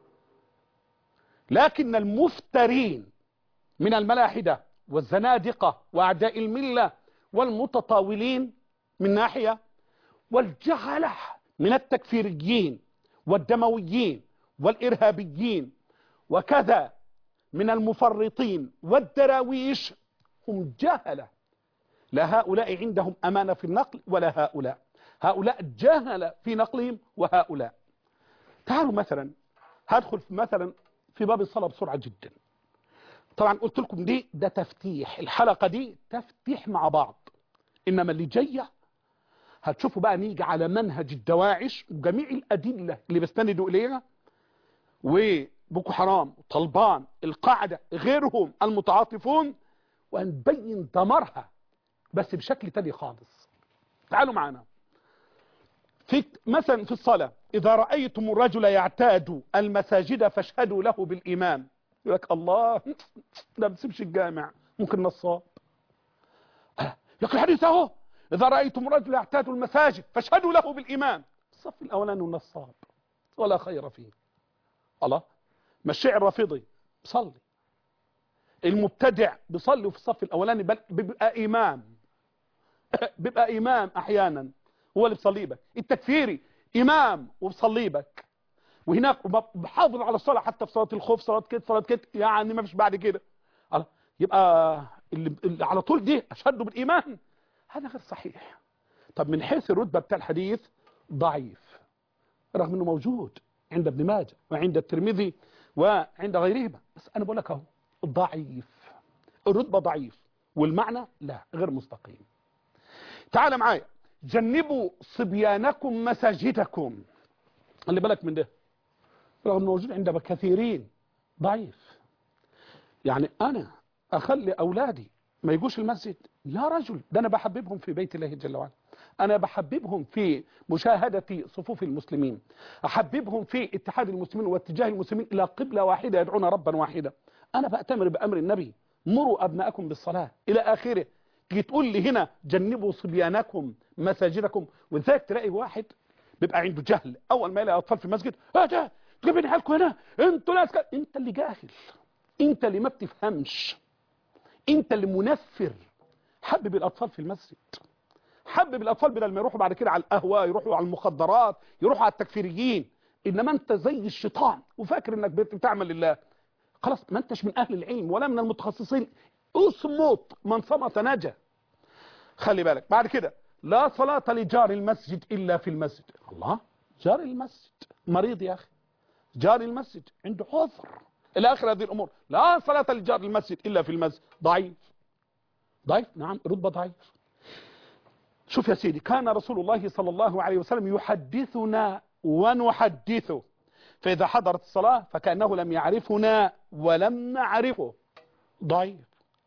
لكن المفترين من الملاحدة والزنادقة وأعداء الملة والمتطاولين من ناحية والجهلة من التكفيريين والدمويين والإرهابيين وكذا من المفرطين والدراويش هم جهلة لا هؤلاء عندهم أمانة في النقل ولا هؤلاء هؤلاء جهل في نقلهم وهؤلاء تعالوا مثلا هدخل مثلا في باب الصلاة بسرعة جدا طبعا قلت لكم دي ده تفتيح الحلقة دي تفتيح مع بعض إنما اللي جاية هتشوفوا بقى نيجي على منهج الدواعش وجميع الأدلة اللي بيستندوا إليها وبوكو حرام طلبان القاعدة غيرهم المتعاطفون وهنبين دمرها بس بشكل تاني خالص تعالوا معنا في مثلا في الصلاة إذا رأيتم الرجل يعتاد المساجد فاشهدوا له بالإيمان يقول لك الله لا بسيبش الجامع ممكن نصاب يقول الحديث اهو إذا رأيتم الرجل يعتاد المساجد فاشهدوا له بالإيمان الصف الأولاني نصاب ولا خير فيه الله ما الشعر الرافضي بصلي المبتدع بيصلي في الصف الأولاني بل بيبقى إمام بيبقى إمام أحيانا هو اللي بصليبك التكفيري إمام وبصليبك وهناك بحافظ على الصلاة حتى في صلاة الخوف صلاة كده صلاة كده يعني ما فيش بعد كده يبقى اللي, اللي على طول دي أشهده بالإيمان هذا غير صحيح طب من حيث الرتبة بتاع الحديث ضعيف رغم انه موجود عند ابن ماجه وعند الترمذي وعند غيرهما بس انا بقول لك اهو ضعيف الرتبة ضعيف والمعنى لا غير مستقيم تعال معايا جنبوا صبيانكم مساجدكم خلي بالك من ده رغم موجود عند كثيرين ضعيف يعني انا اخلي اولادي ما يجوش المسجد يا رجل ده انا بحببهم في بيت الله جل وعلا انا بحببهم في مشاهدة صفوف المسلمين احببهم في اتحاد المسلمين واتجاه المسلمين الى قبلة واحدة يدعون ربا واحدا انا بأتمر بأمر النبي مروا ابنائكم بالصلاة الى اخره تيجي تقول لي هنا جنبوا صبيانكم مساجدكم وذاك تلاقي واحد بيبقى عنده جهل اول ما يلاقي اطفال في المسجد اه ده جايبين حالكم هنا انتوا ناس انت اللي جاهل انت اللي ما بتفهمش انت اللي منفر حبب الاطفال في المسجد حبب الاطفال بدل ما يروحوا بعد كده على القهوه يروحوا على المخدرات يروحوا على التكفيريين انما انت زي الشيطان وفاكر انك بتعمل لله خلاص ما انتش من اهل العلم ولا من المتخصصين اصمت من صمت نجا خلي بالك بعد كده لا صلاة لجار المسجد إلا في المسجد الله جار المسجد مريض يا أخي جار المسجد عنده عذر إلى آخر هذه الأمور لا صلاة لجار المسجد إلا في المسجد ضعيف ضعيف نعم رتبة ضعيف شوف يا سيدي كان رسول الله صلى الله عليه وسلم يحدثنا ونحدثه فإذا حضرت الصلاة فكأنه لم يعرفنا ولم نعرفه ضعيف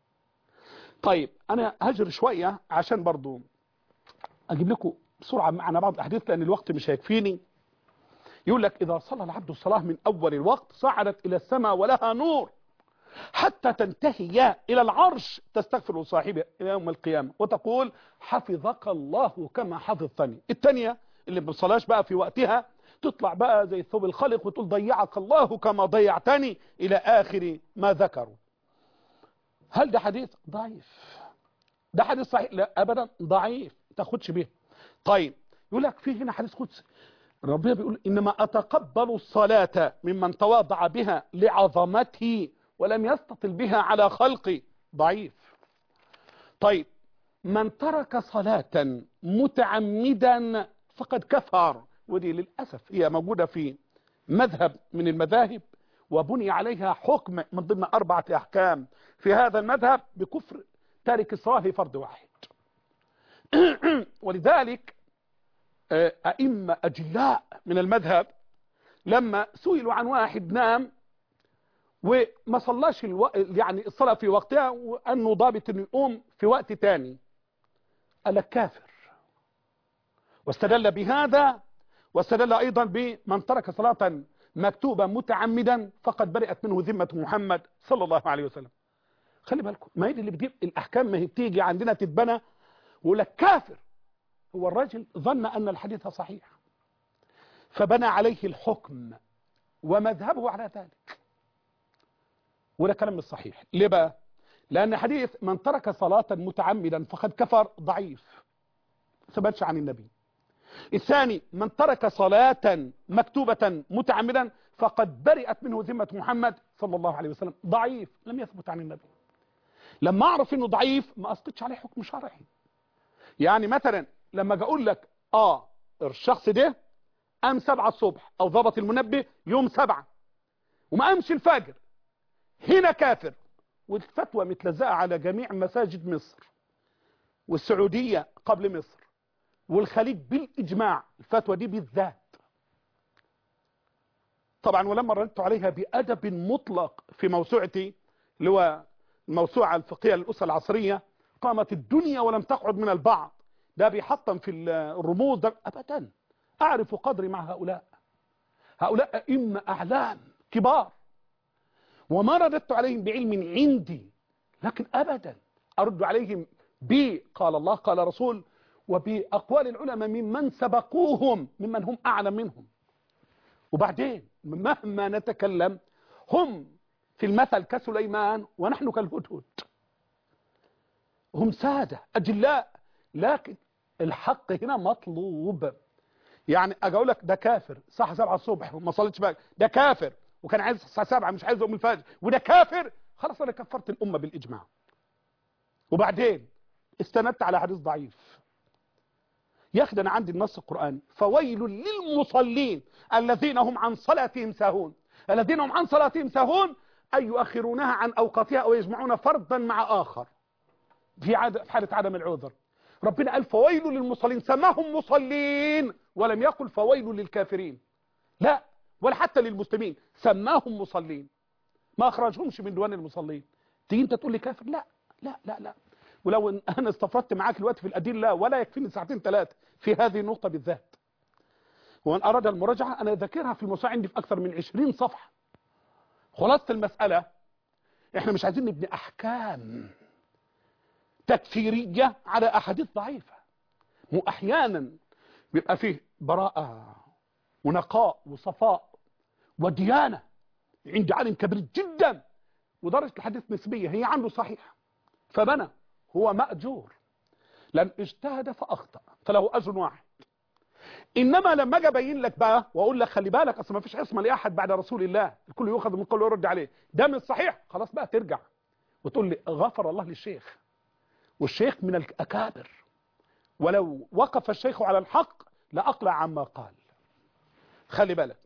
طيب أنا هجر شوية عشان برضو أجيب لكم بسرعة معنا بعض الأحاديث لأن الوقت مش هيكفيني يقول لك إذا صلى العبد الصلاة من أول الوقت صعدت إلى السماء ولها نور حتى تنتهي إلى العرش تستغفر صاحبه إلى يوم القيامة وتقول حفظك الله كما حفظتني الثانية اللي بصلاش بقى في وقتها تطلع بقى زي ثوب الخلق وتقول ضيعك الله كما ضيعتني إلى آخر ما ذكروا هل ده حديث ضعيف ده حديث صحيح لا أبدا ضعيف تاخدش به طيب يقول لك في هنا حديث قدسي ربنا بيقول إنما أتقبل الصلاة ممن تواضع بها لعظمته ولم يستطل بها على خلقي ضعيف طيب من ترك صلاة متعمدا فقد كفر ودي للأسف هي موجودة في مذهب من المذاهب وبني عليها حكم من ضمن أربعة أحكام في هذا المذهب بكفر تارك الصلاة في فرض واحد ولذلك أئمة أجلاء من المذهب لما سئلوا عن واحد نام وما صلاش الو... يعني الصلاة في وقتها وأنه ضابط أنه يقوم في وقت تاني قال لك كافر واستدل بهذا واستدل أيضا بمن ترك صلاة مكتوبة متعمدا فقد برئت منه ذمة محمد صلى الله عليه وسلم خلي بالكم ما هي اللي بتجيب الأحكام ما هي بتيجي عندنا تتبنى ويقول لك كافر هو الرجل ظن أن الحديث صحيح فبنى عليه الحكم ومذهبه على ذلك وده كلام مش صحيح ليه بقى لأن حديث من ترك صلاة متعمدا فقد كفر ضعيف ثبتش عن النبي الثاني من ترك صلاة مكتوبة متعمدا فقد برئت منه ذمة محمد صلى الله عليه وسلم ضعيف لم يثبت عن النبي لما أعرف أنه ضعيف ما أسقطش عليه حكم شرعي يعني مثلا لما اجي اقول لك اه الشخص ده قام سبعة الصبح او ضبط المنبه يوم سبعة وما قامش الفجر هنا كافر والفتوى متلزقة على جميع مساجد مصر والسعودية قبل مصر والخليج بالإجماع الفتوى دي بالذات طبعا ولما ردت عليها بأدب مطلق في موسوعتي اللي هو الموسوعة الفقهية للأسرة العصرية قامت الدنيا ولم تقعد من البعض ده بيحطم في الرموز ده أبدا أعرف قدري مع هؤلاء هؤلاء أئمة أعلام كبار وما رددت عليهم بعلم عندي لكن أبدا أرد عليهم ب قال الله قال رسول وبأقوال العلماء ممن سبقوهم ممن هم أعلم منهم وبعدين مهما نتكلم هم في المثل كسليمان ونحن كالهدهد هم سادة أجلاء لكن الحق هنا مطلوب يعني اجي اقول لك ده كافر الساعه 7 الصبح وما صليتش بقى ده كافر وكان عايز الساعه 7 مش عايز يقوم الفجر وده كافر خلاص انا كفرت الامه بالاجماع وبعدين استندت على حديث ضعيف يا اخي انا عندي النص القراني فويل للمصلين الذين هم عن صلاتهم ساهون الذين هم عن صلاتهم ساهون اي يؤخرونها عن اوقاتها او يجمعون فرضا مع اخر في عاد في حاله عدم العذر ربنا قال فويل للمصلين سماهم مصلين ولم يقل فويل للكافرين لا ولا حتى للمسلمين سماهم مصلين ما اخرجهمش من ديوان المصلين تيجي انت تقول لي كافر لا لا لا لا ولو إن انا استفردت معاك الوقت في الادله ولا يكفيني ساعتين ثلاثه في هذه النقطه بالذات وان اراد المراجعه انا ذاكرها في الموسوعه عندي في اكثر من 20 صفحه خلاصه المساله احنا مش عايزين نبني احكام تكفيرية على أحاديث ضعيفة مو أحيانا بيبقى فيه براءة ونقاء وصفاء وديانة عند عالم كبير جدا ودرجة الحديث نسبية هي عنده صحيح فبنى هو مأجور لأن اجتهد فأخطأ فله أجر واحد إنما لما أجي أبين لك بقى وأقول لك خلي بالك أصل ما فيش عصمة لأحد بعد رسول الله الكل يؤخذ من قوله ويرد عليه ده مش صحيح خلاص بقى ترجع وتقول لي غفر الله للشيخ والشيخ من الأكابر ولو وقف الشيخ على الحق لأقلع عما قال خلي بالك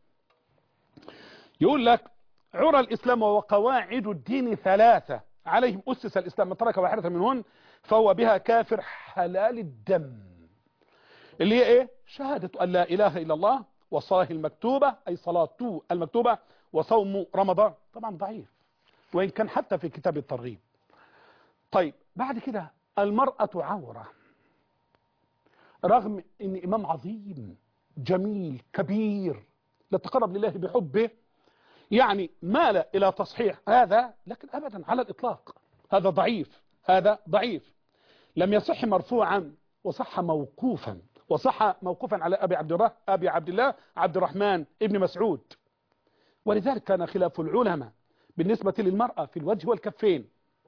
يقول لك عرى الإسلام وقواعد الدين ثلاثة عليهم أسس الإسلام من ترك واحدة منهن فهو بها كافر حلال الدم اللي هي إيه شهادة أن لا إله إلا الله والصلاة المكتوبة أي صلاة المكتوبة وصوم رمضان طبعا ضعيف وإن كان حتى في كتاب الترغيب طيب بعد كده المرأة عورة رغم ان امام عظيم جميل كبير يتقرب لله بحبه يعني مال إلى تصحيح هذا لكن أبدا على الإطلاق هذا ضعيف هذا ضعيف لم يصح مرفوعا وصح موقوفا وصح موقوفا على أبي عبد الله أبي عبد الله عبد الرحمن ابن مسعود ولذلك كان خلاف العلماء بالنسبة للمرأة في الوجه والكفين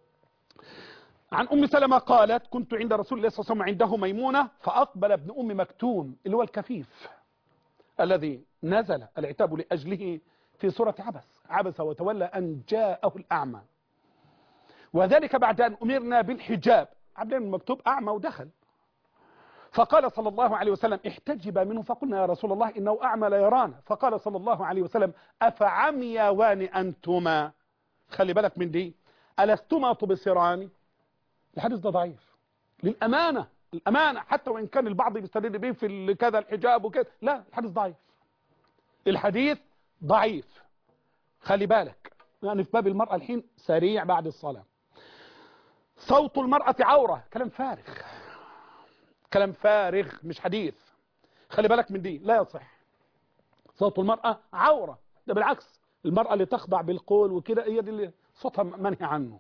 عن أم سلمة قالت كنت عند رسول الله صلى الله عليه وسلم عنده ميمونة فأقبل ابن أم مكتوم اللي هو الكفيف الذي نزل العتاب لأجله في سورة عبس عبس وتولى أن جاءه الأعمى وذلك بعد أن أمرنا بالحجاب عبد الله مكتوب أعمى ودخل فقال صلى الله عليه وسلم احتجب منه فقلنا يا رسول الله إنه أعمى لا يرانا فقال صلى الله عليه وسلم أفعمياوان أنتما خلي بالك من دي ألستما تبصران الحديث ده ضعيف للأمانة الأمانة حتى وإن كان البعض بيستدل به في كذا الحجاب وكذا لا الحديث ضعيف الحديث ضعيف خلي بالك يعني في باب المرأة الحين سريع بعد الصلاة صوت المرأة عورة كلام فارغ كلام فارغ مش حديث خلي بالك من دي لا يصح صوت المرأة عورة ده بالعكس المرأة اللي تخضع بالقول وكده هي دي اللي صوتها منهي عنه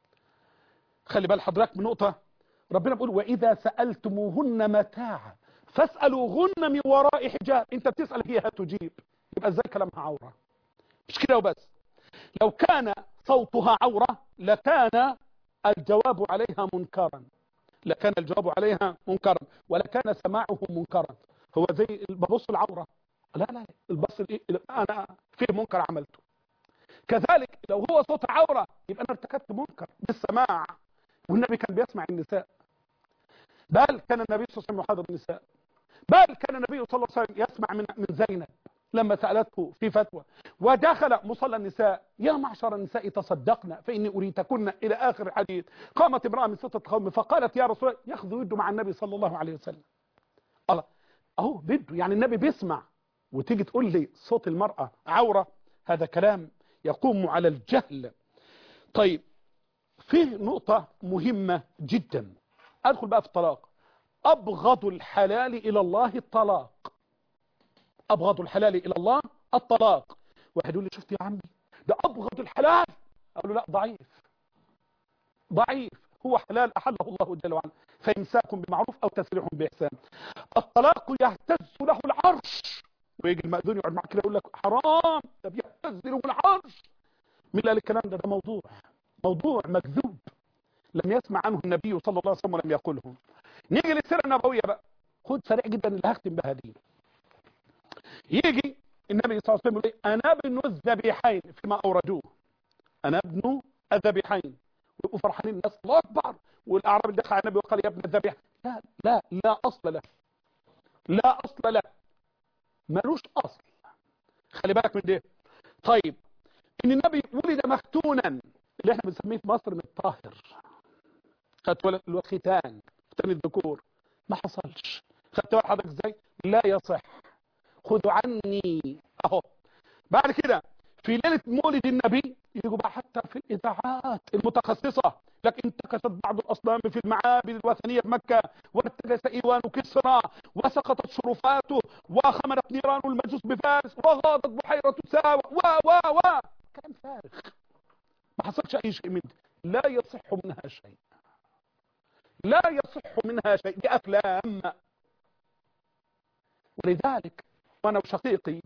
خلي بال حضرتك من نقطة ربنا بيقول وإذا سألتموهن متاعا فاسألوهن من وراء حجاب انت بتسأل هي هتجيب يبقى ازاي كلامها عورة مش كده وبس لو كان صوتها عورة لكان الجواب عليها منكرا لكان الجواب عليها منكرا ولكان سماعه منكرا هو زي ببص العورة لا لا البص انا فيه منكر عملته كذلك لو هو صوت عورة يبقى انا ارتكبت منكر بالسماع والنبي كان بيسمع النساء بل كان النبي صلى الله عليه وسلم يحاضر النساء بل كان النبي صلى الله عليه وسلم يسمع من من زينب لما سألته في فتوى ودخل مصلى النساء يا معشر النساء تصدقنا فإني أريتكن إلى آخر الحديث قامت امرأة من ستة قوم فقالت يا رسول الله ياخذ يده مع النبي صلى الله عليه وسلم الله أهو بده يعني النبي بيسمع وتيجي تقول لي صوت المرأة عورة هذا كلام يقوم على الجهل طيب فيه نقطة مهمة جدا أدخل بقى في الطلاق أبغض الحلال إلى الله الطلاق أبغض الحلال إلى الله الطلاق واحد يقول لي شفت يا عمي ده أبغض الحلال أقول له لا ضعيف ضعيف هو حلال أحله الله جل وعلا فإمساك بمعروف أو تسريح بإحسان الطلاق يهتز له العرش ويجي المأذون يقعد معك كده يقول لك حرام ده بيهتز له العرش من قال الكلام ده ده موضوع موضوع مكذوب لم يسمع عنه النبي صلى الله عليه وسلم ولم يقله نيجي للسيره النبويه بقى خد سريع جدا اللي هختم بها دي يجي النبي صلى الله عليه وسلم يقول انا ابن الذبيحين فيما اوردوه انا ابن الذبيحين ويبقوا فرحانين الناس الله اكبر والاعرابي اللي دخل على النبي وقال يا ابن الذبيح لا لا لا اصل له لا اصل له ملوش اصل خلي بالك من ده طيب ان النبي ولد مختونا اللي احنا بنسميه في مصر من الطاهر الختان ختان الذكور ما حصلش خدت بالك حضرتك ازاي لا يصح خذوا عني اهو بعد كده في ليله مولد النبي يجوا بقى حتى في الاذاعات المتخصصه لكن انتكست بعض الاصنام في المعابد الوثنيه في مكه وارتكس ايوان كسرى وسقطت شرفاته وخمرت نيران المجوس بفارس وغاضت بحيره ساوى و و و كلام فارغ ما حصلش اي شيء من ده لا يصح منها شيء لا يصح منها شيء دي افلام ولذلك وانا وشقيقي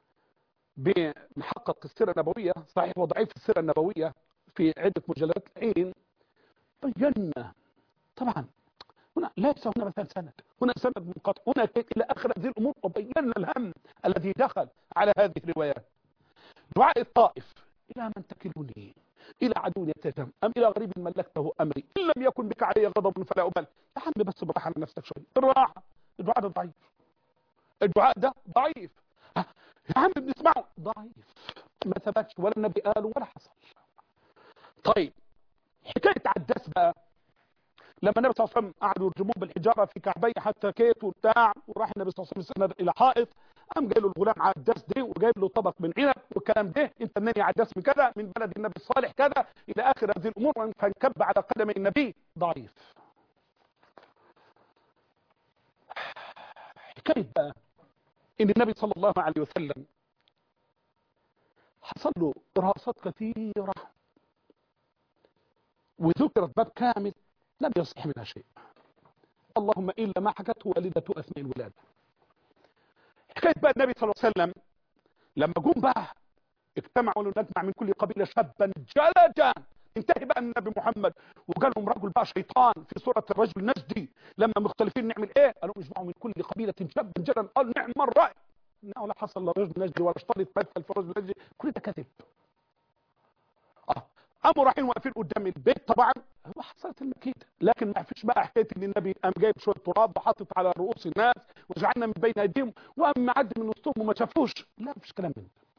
بمحقق السيره النبويه صحيح وضعيف السيره النبويه في عده مجلدات العين بينا طبعا هنا ليس هنا مثلا سند هنا سند منقطع هنا كيف الى اخر هذه الامور وبينا الهم الذي دخل على هذه الروايات دعاء الطائف الى من تكلني الى عدو يتجم ام الى غريب ملكته امري ان لم يكن بك علي غضب فلا ابال يا عم بس بالراحه على نفسك شويه بالراحه الدعاء ده ضعيف الدعاء ده ضعيف يا عم بنسمعه ضعيف ما ثبتش ولا النبي قاله ولا حصل طيب حكايه عداس بقى لما النبي صلى الله عليه وسلم قعدوا يرجموه بالحجاره في كعبيه حتى كيت وبتاع وراح النبي صلى الله عليه وسلم الى حائط قام جاي له الغلام عداس ده وجايب له طبق من عنب والكلام ده انت منين يا عداس من كذا من بلد النبي الصالح كذا الى اخر هذه الامور فانكب على قدم النبي ضعيف حكايه بقى ان النبي صلى الله عليه وسلم حصل له دراسات كثيرة وذكرت باب كامل لم يصح منها شيء اللهم إلا ما حكته والدته أثناء الولادة حكاية بقى النبي صلى الله عليه وسلم لما جم بقى اجتمعوا نجمع من كل قبيلة شابا جلدا انتهي بقى النبي محمد وقال لهم رجل بقى شيطان في صورة الرجل النجدي لما مختلفين نعمل ايه قالوا اجمعوا من كل قبيلة شابا جلدا قال نعم الرأي انه لا حصل لا رجل نجدي ولا اشترط مثل في رجل نجدي كل ده كذب اه قاموا رايحين واقفين قدام البيت طبعا هو حصلت المكيدة لكن ما فيش بقى حكايه ان النبي قام جايب شويه تراب وحاطط على رؤوس الناس وجعلنا من بين ايديهم وقام معدي من وسطهم وما شافوش لا مفيش كلام من ده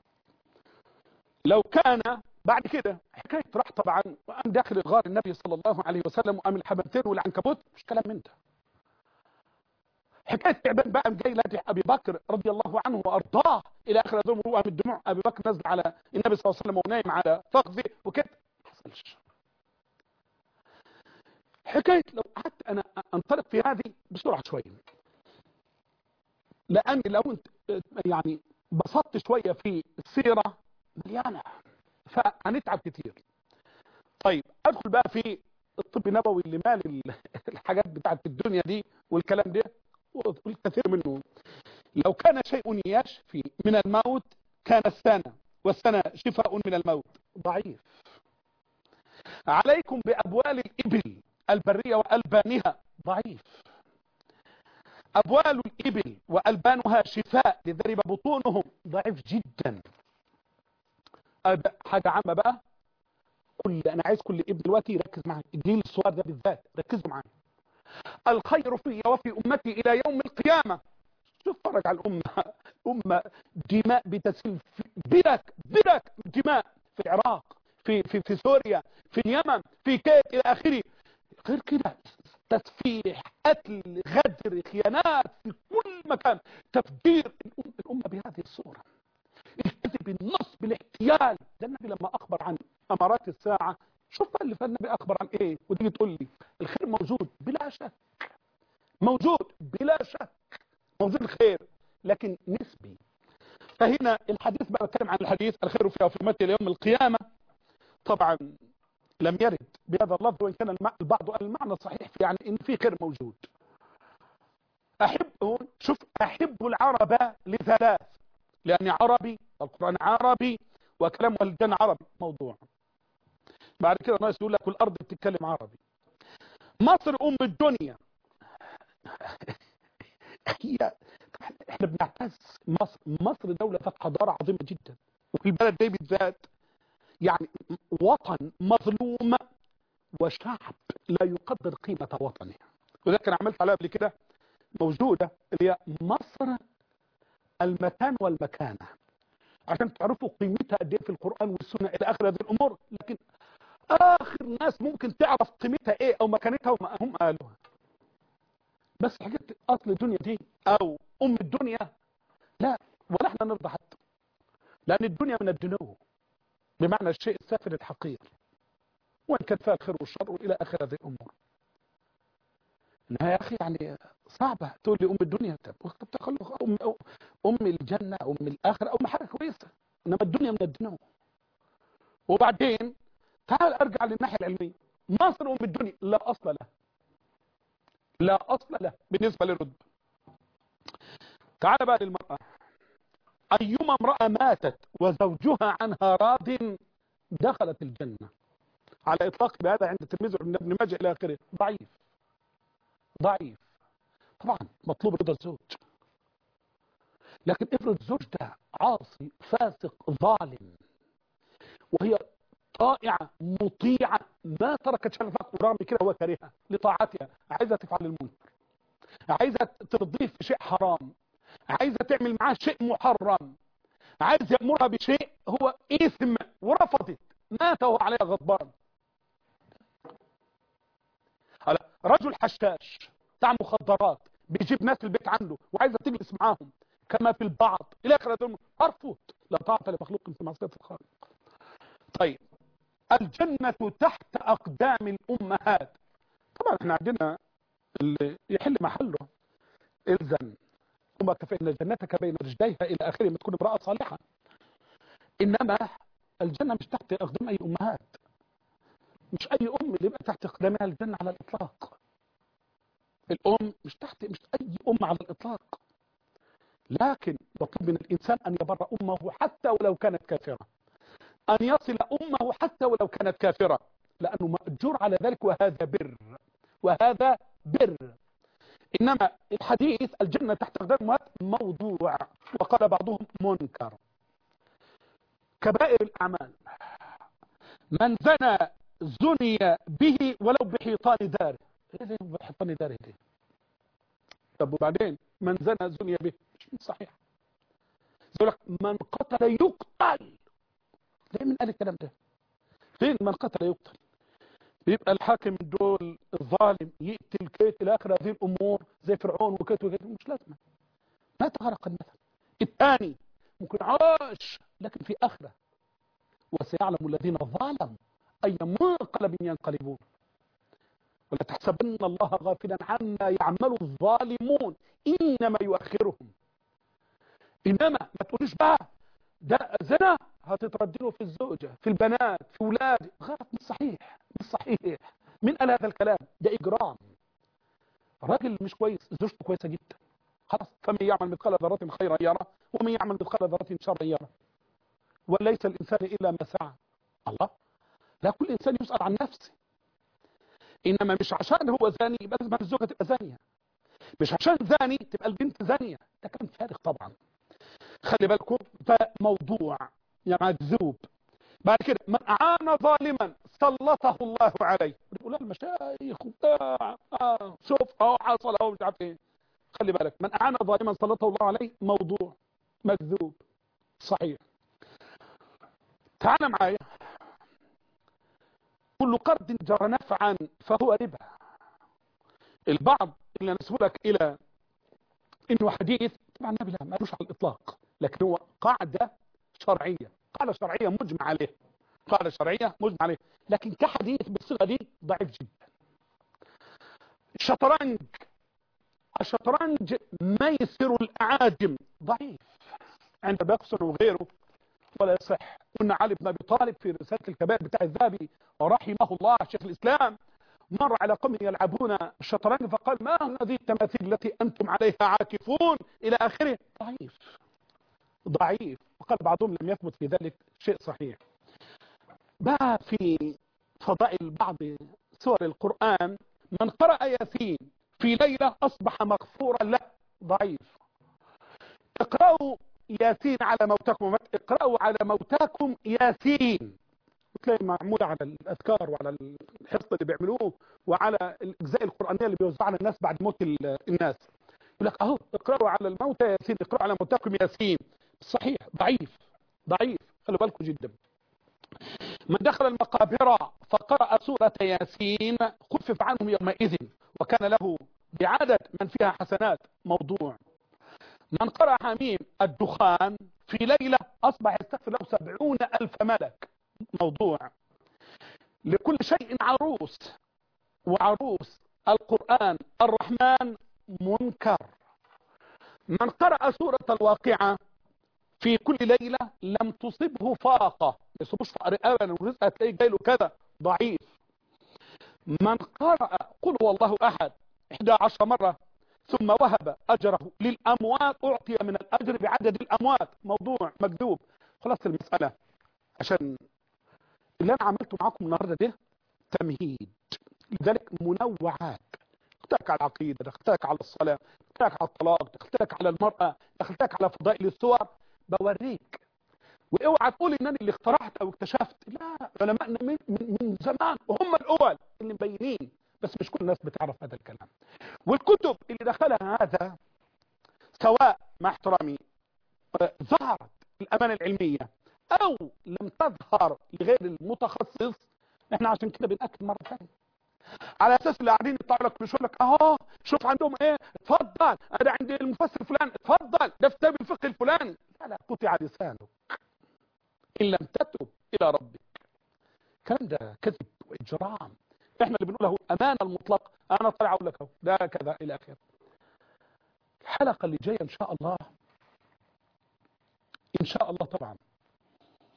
لو كان بعد كده حكايه راح طبعا وقام داخل الغار النبي صلى الله عليه وسلم وقام الحبنتين والعنكبوت مش كلام من ده حكايه تعبان بقى جاي لادح ابي بكر رضي الله عنه وارضاه الى اخر هذول وقام الدموع ابي بكر نزل على النبي صلى الله عليه وسلم ونايم على فخذه وكده ما حصلش حكايه لو قعدت انا انطلق في هذه بسرعه شويه لان لو انت يعني بسطت شويه في السيره مليانه فهنتعب كتير طيب ادخل بقى في الطب النبوي اللي مال الحاجات بتاعت الدنيا دي والكلام ده والكثير منه لو كان شيء يشفي من الموت كان السنة والسنة شفاء من الموت ضعيف عليكم بأبوال الإبل البرية وألبانها ضعيف أبوال الإبل وألبانها شفاء لذرب بطونهم ضعيف جدا حاجة عامة بقى كل أنا عايز كل ابن دلوقتي يركز معايا الجيل الصغير ده بالذات ركزوا معايا الخير في وفي أمتي إلى يوم القيامة شوف فرج على الأمة أمة دماء بتسيل برك برك دماء في العراق في في في سوريا في اليمن في كيت إلى آخره غير كده تسفيح قتل غدر خيانات في كل مكان تفجير الأمة بهذه الصورة الكذب النصب الاحتيال ده النبي لما أخبر عن أمارات الساعة شوف بقى اللي فالنبي أخبر عن إيه وتيجي تقول لي الخير موجود بلا شك موجود بلا شك موجود الخير لكن نسبي فهنا الحديث بقى بتكلم عن الحديث الخير فيها في أمتي ليوم القيامة طبعا لم يرد بهذا اللفظ وإن كان البعض قال المعنى صحيح في يعني إن في خير موجود أحب شوف أحب العرب لثلاث لأني عربي القرآن عربي وكلام والدين عربي موضوع بعد كده الناس يقول لك والأرض بتتكلم عربي مصر أم الدنيا هي احنا بنعتز مصر مصر دولة ذات حضارة عظيمة جدا وفي البلد دي بالذات يعني وطن مظلوم وشعب لا يقدر قيمة وطنه وذلك انا عملت عليها قبل كده موجودة اللي هي مصر المكان والمكانة عشان تعرفوا قيمتها قد ايه في القرآن والسنة الى اخر هذه الامور لكن اخر ناس ممكن تعرف قيمتها ايه او مكانتها هم قالوها بس حاجات اصل الدنيا دي او ام الدنيا لا ولا احنا نرضى حتى لان الدنيا من الدنو بمعنى الشيء السافل الحقير وان كان فيها الخير والشر والى اخر هذه الامور انها يا اخي يعني صعبة تقول لي ام الدنيا طب تخلق ام ام الجنة ام الاخرة ام حاجة كويسة انما الدنيا من الدنو وبعدين تعال ارجع للناحية العلمية مصر ام الدنيا لا اصل له لا اصل له بالنسبة للرد تعال بقى للمرأة ايما امرأة ماتت وزوجها عنها راض دخلت الجنة على اطلاق بهذا عند الترمذي وابن ابن ماجه الى اخره ضعيف ضعيف طبعا مطلوب رضا الزوج لكن افرض الزوج ده عاصي فاسق ظالم وهي طائعة مطيعة ما تركت شيئا ورغم كده هو كارهها لطاعتها عايزة تفعل المنكر عايزة ترضيه في شيء حرام عايزة تعمل معاه شيء محرم عايز يأمرها بشيء هو إثم ورفضت مات وهو عليها غضبان رجل حشاش بتاع مخدرات بيجيب ناس البيت عنده وعايزة تجلس معاهم كما في البعض إلى آخر أرفض لا طاعة لمخلوق في معصية الخالق طيب الجنة تحت أقدام الأمهات طبعا احنا عندنا اللي يحل محله إلزم وما كفى إن جنتك بين رجليها إلى آخره ما تكون امرأة صالحة إنما الجنة مش تحت أقدام أي أمهات مش أي أم اللي يبقى تحت أقدامها الجنة على الإطلاق الأم مش تحت مش أي أم على الإطلاق لكن يطلب من الإنسان أن يبر أمه حتى ولو كانت كافرة أن يصل أمه حتى ولو كانت كافرة لأنه مأجور على ذلك وهذا بر وهذا بر إنما الحديث الجنة تحت أقدام الأمهات موضوع وقال بعضهم منكر كبائر الأعمال من زنى زني به ولو بحيطان داره ايه ده بحيطان داره دي طب وبعدين من زنى زني به مش صحيح يقول لك من قتل يقتل ليه من قال الكلام ده فين من قتل يقتل بيبقى الحاكم دول الظالم يقتل كيت الى اخر هذه الامور زي فرعون وكيت وكيت مش لازمه ما تغرق المثل الثاني ممكن عاش لكن في اخره وسيعلم الذين ظلموا اي منقلب ينقلبون ولا تحسبن الله غافلا عما يعمل الظالمون انما يؤخرهم انما ما تقولوش بقى ده زنا هتتردله في الزوجة في البنات في ولاد غلط مش صحيح مش صحيح مين قال هذا الكلام ده إجرام راجل مش كويس زوجته كويسة جدا خلاص فمن يعمل مثقال ذرة خيرا يرى ومن يعمل مثقال ذرة شرا يرى وليس الإنسان إلا ما سعى الله لا كل إنسان يسأل عن نفسه إنما مش عشان هو زاني يبقى لازم الزوجة تبقى زانية مش عشان زاني تبقى البنت زانية ده كلام فارغ طبعا خلي بالكم فموضوع يا مكذوب بعد كده من أعان ظالما سلطه الله عليه يقول له المشايخ وبتاع آه شوف اهو حصل اهو مش عارف ايه خلي بالك من أعان ظالما سلطه الله عليه موضوع مكذوب صحيح تعال معايا كل قرض جرى نفعا فهو ربا البعض اللي نسبه لك الى انه حديث طبعا النبي لا مالوش على الاطلاق لكن هو قاعده شرعيه قاعده شرعيه مجمع عليه قاعده شرعيه مجمع عليه لكن كحديث بالصيغه دي ضعيف جدا الشطرنج الشطرنج ميسر الاعاجم ضعيف عند بيقصر وغيره ولا يصح قلنا علي بن ابي طالب في رساله الكبائر بتاع الذهبي رحمه الله شيخ الاسلام مر على قوم يلعبون الشطرنج فقال ما هذه التماثيل التي انتم عليها عاكفون الى اخره ضعيف ضعيف وقال بعضهم لم يثبت في ذلك شيء صحيح بقى في فضائل بعض سور القرآن من قرأ ياسين في ليلة أصبح مغفورا له ضعيف اقرأوا ياسين على موتاكم اقرأوا على موتاكم ياسين تلاقي معمولة على الأذكار وعلى الحصة اللي بيعملوه وعلى الأجزاء القرآنية اللي بيوزعها على الناس بعد موت الناس يقول لك أهو اقرأوا على الموتى ياسين اقرأوا على موتاكم ياسين صحيح ضعيف ضعيف خلوا بالكم جدا من دخل المقابر فقرأ سورة ياسين خفف عنهم يومئذ وكان له بعدد من فيها حسنات موضوع من قرأ حميم الدخان في ليلة أصبح يستغفر له سبعون ألف ملك موضوع لكل شيء عروس وعروس القرآن الرحمن منكر من قرأ سورة الواقعة في كل ليلة لم تصبه فاقة يصبش فقر أبدا ورزق هتلاقيه جاي له كذا ضعيف من قرأ قل هو الله أحد 11 مرة ثم وهب أجره للأموات أعطي من الأجر بعدد الأموات موضوع مكذوب خلاص المسألة عشان اللي أنا عملته معاكم النهاردة ده تمهيد لذلك منوعات اختلك على العقيدة دخلتك على الصلاة دخلتك على الطلاق دخلتك على المرأة دخلتك على فضائل الصور بوريك واوعى تقول ان انا اللي اخترعت او اكتشفت لا علماءنا من, من, من زمان وهم الاول اللي مبينين بس مش كل الناس بتعرف هذا الكلام والكتب اللي دخلها هذا سواء مع احترامي ظهرت الامانه العلميه او لم تظهر لغير المتخصص احنا عشان كده بنأكد مره ثانيه على اساس اللي قاعدين يطلعوا لك بيقول لك اهو شوف عندهم ايه اتفضل انا عندي المفسر الفلاني اتفضل ده في كتاب الفقه الفلاني لا لا قطع لسانك ان لم تتب الى ربك الكلام ده كذب واجرام احنا اللي بنقوله امانه المطلق انا طالع اقول لك اهو ده كذا الى اخره الحلقه اللي جايه ان شاء الله ان شاء الله طبعا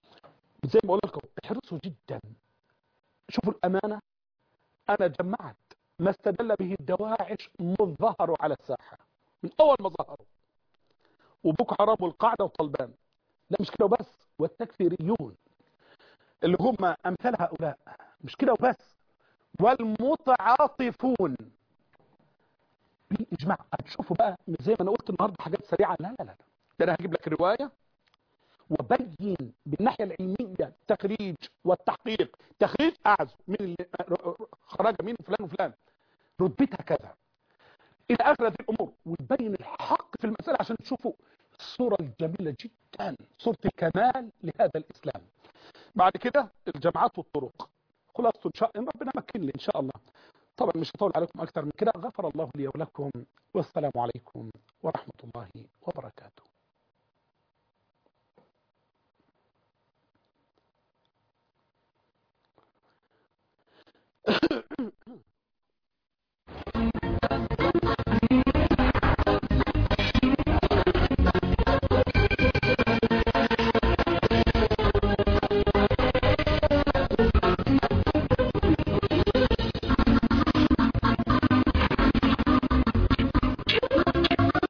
زي ما اقول لكم احرصوا جدا شوفوا الامانه انا جمعت ما استدل به الدواعش مذ ظهروا على الساحه من اول ما ظهروا وبوكو حرام والقاعده وطلبان لا مش كده وبس والتكفيريون اللي هم امثال هؤلاء مش كده وبس والمتعاطفون بالاجماع هتشوفوا بقى زي ما انا قلت النهارده حاجات سريعه لا لا لا ده انا هجيب لك روايه وبين بالناحيه العلميه التخريج والتحقيق تخريج اعزو من اللي خرج مين فلان وفلان رتبتها كذا الى اخر هذه الامور وتبين الحق في المساله عشان تشوفوا الصوره الجميله جدا صوره الكمال لهذا الاسلام بعد كده الجماعات والطرق خلاصه ان شاء الله ربنا مكن لي ان شاء الله طبعا مش هطول عليكم اكثر من كده غفر الله لي ولكم والسلام عليكم ورحمه الله وبركاته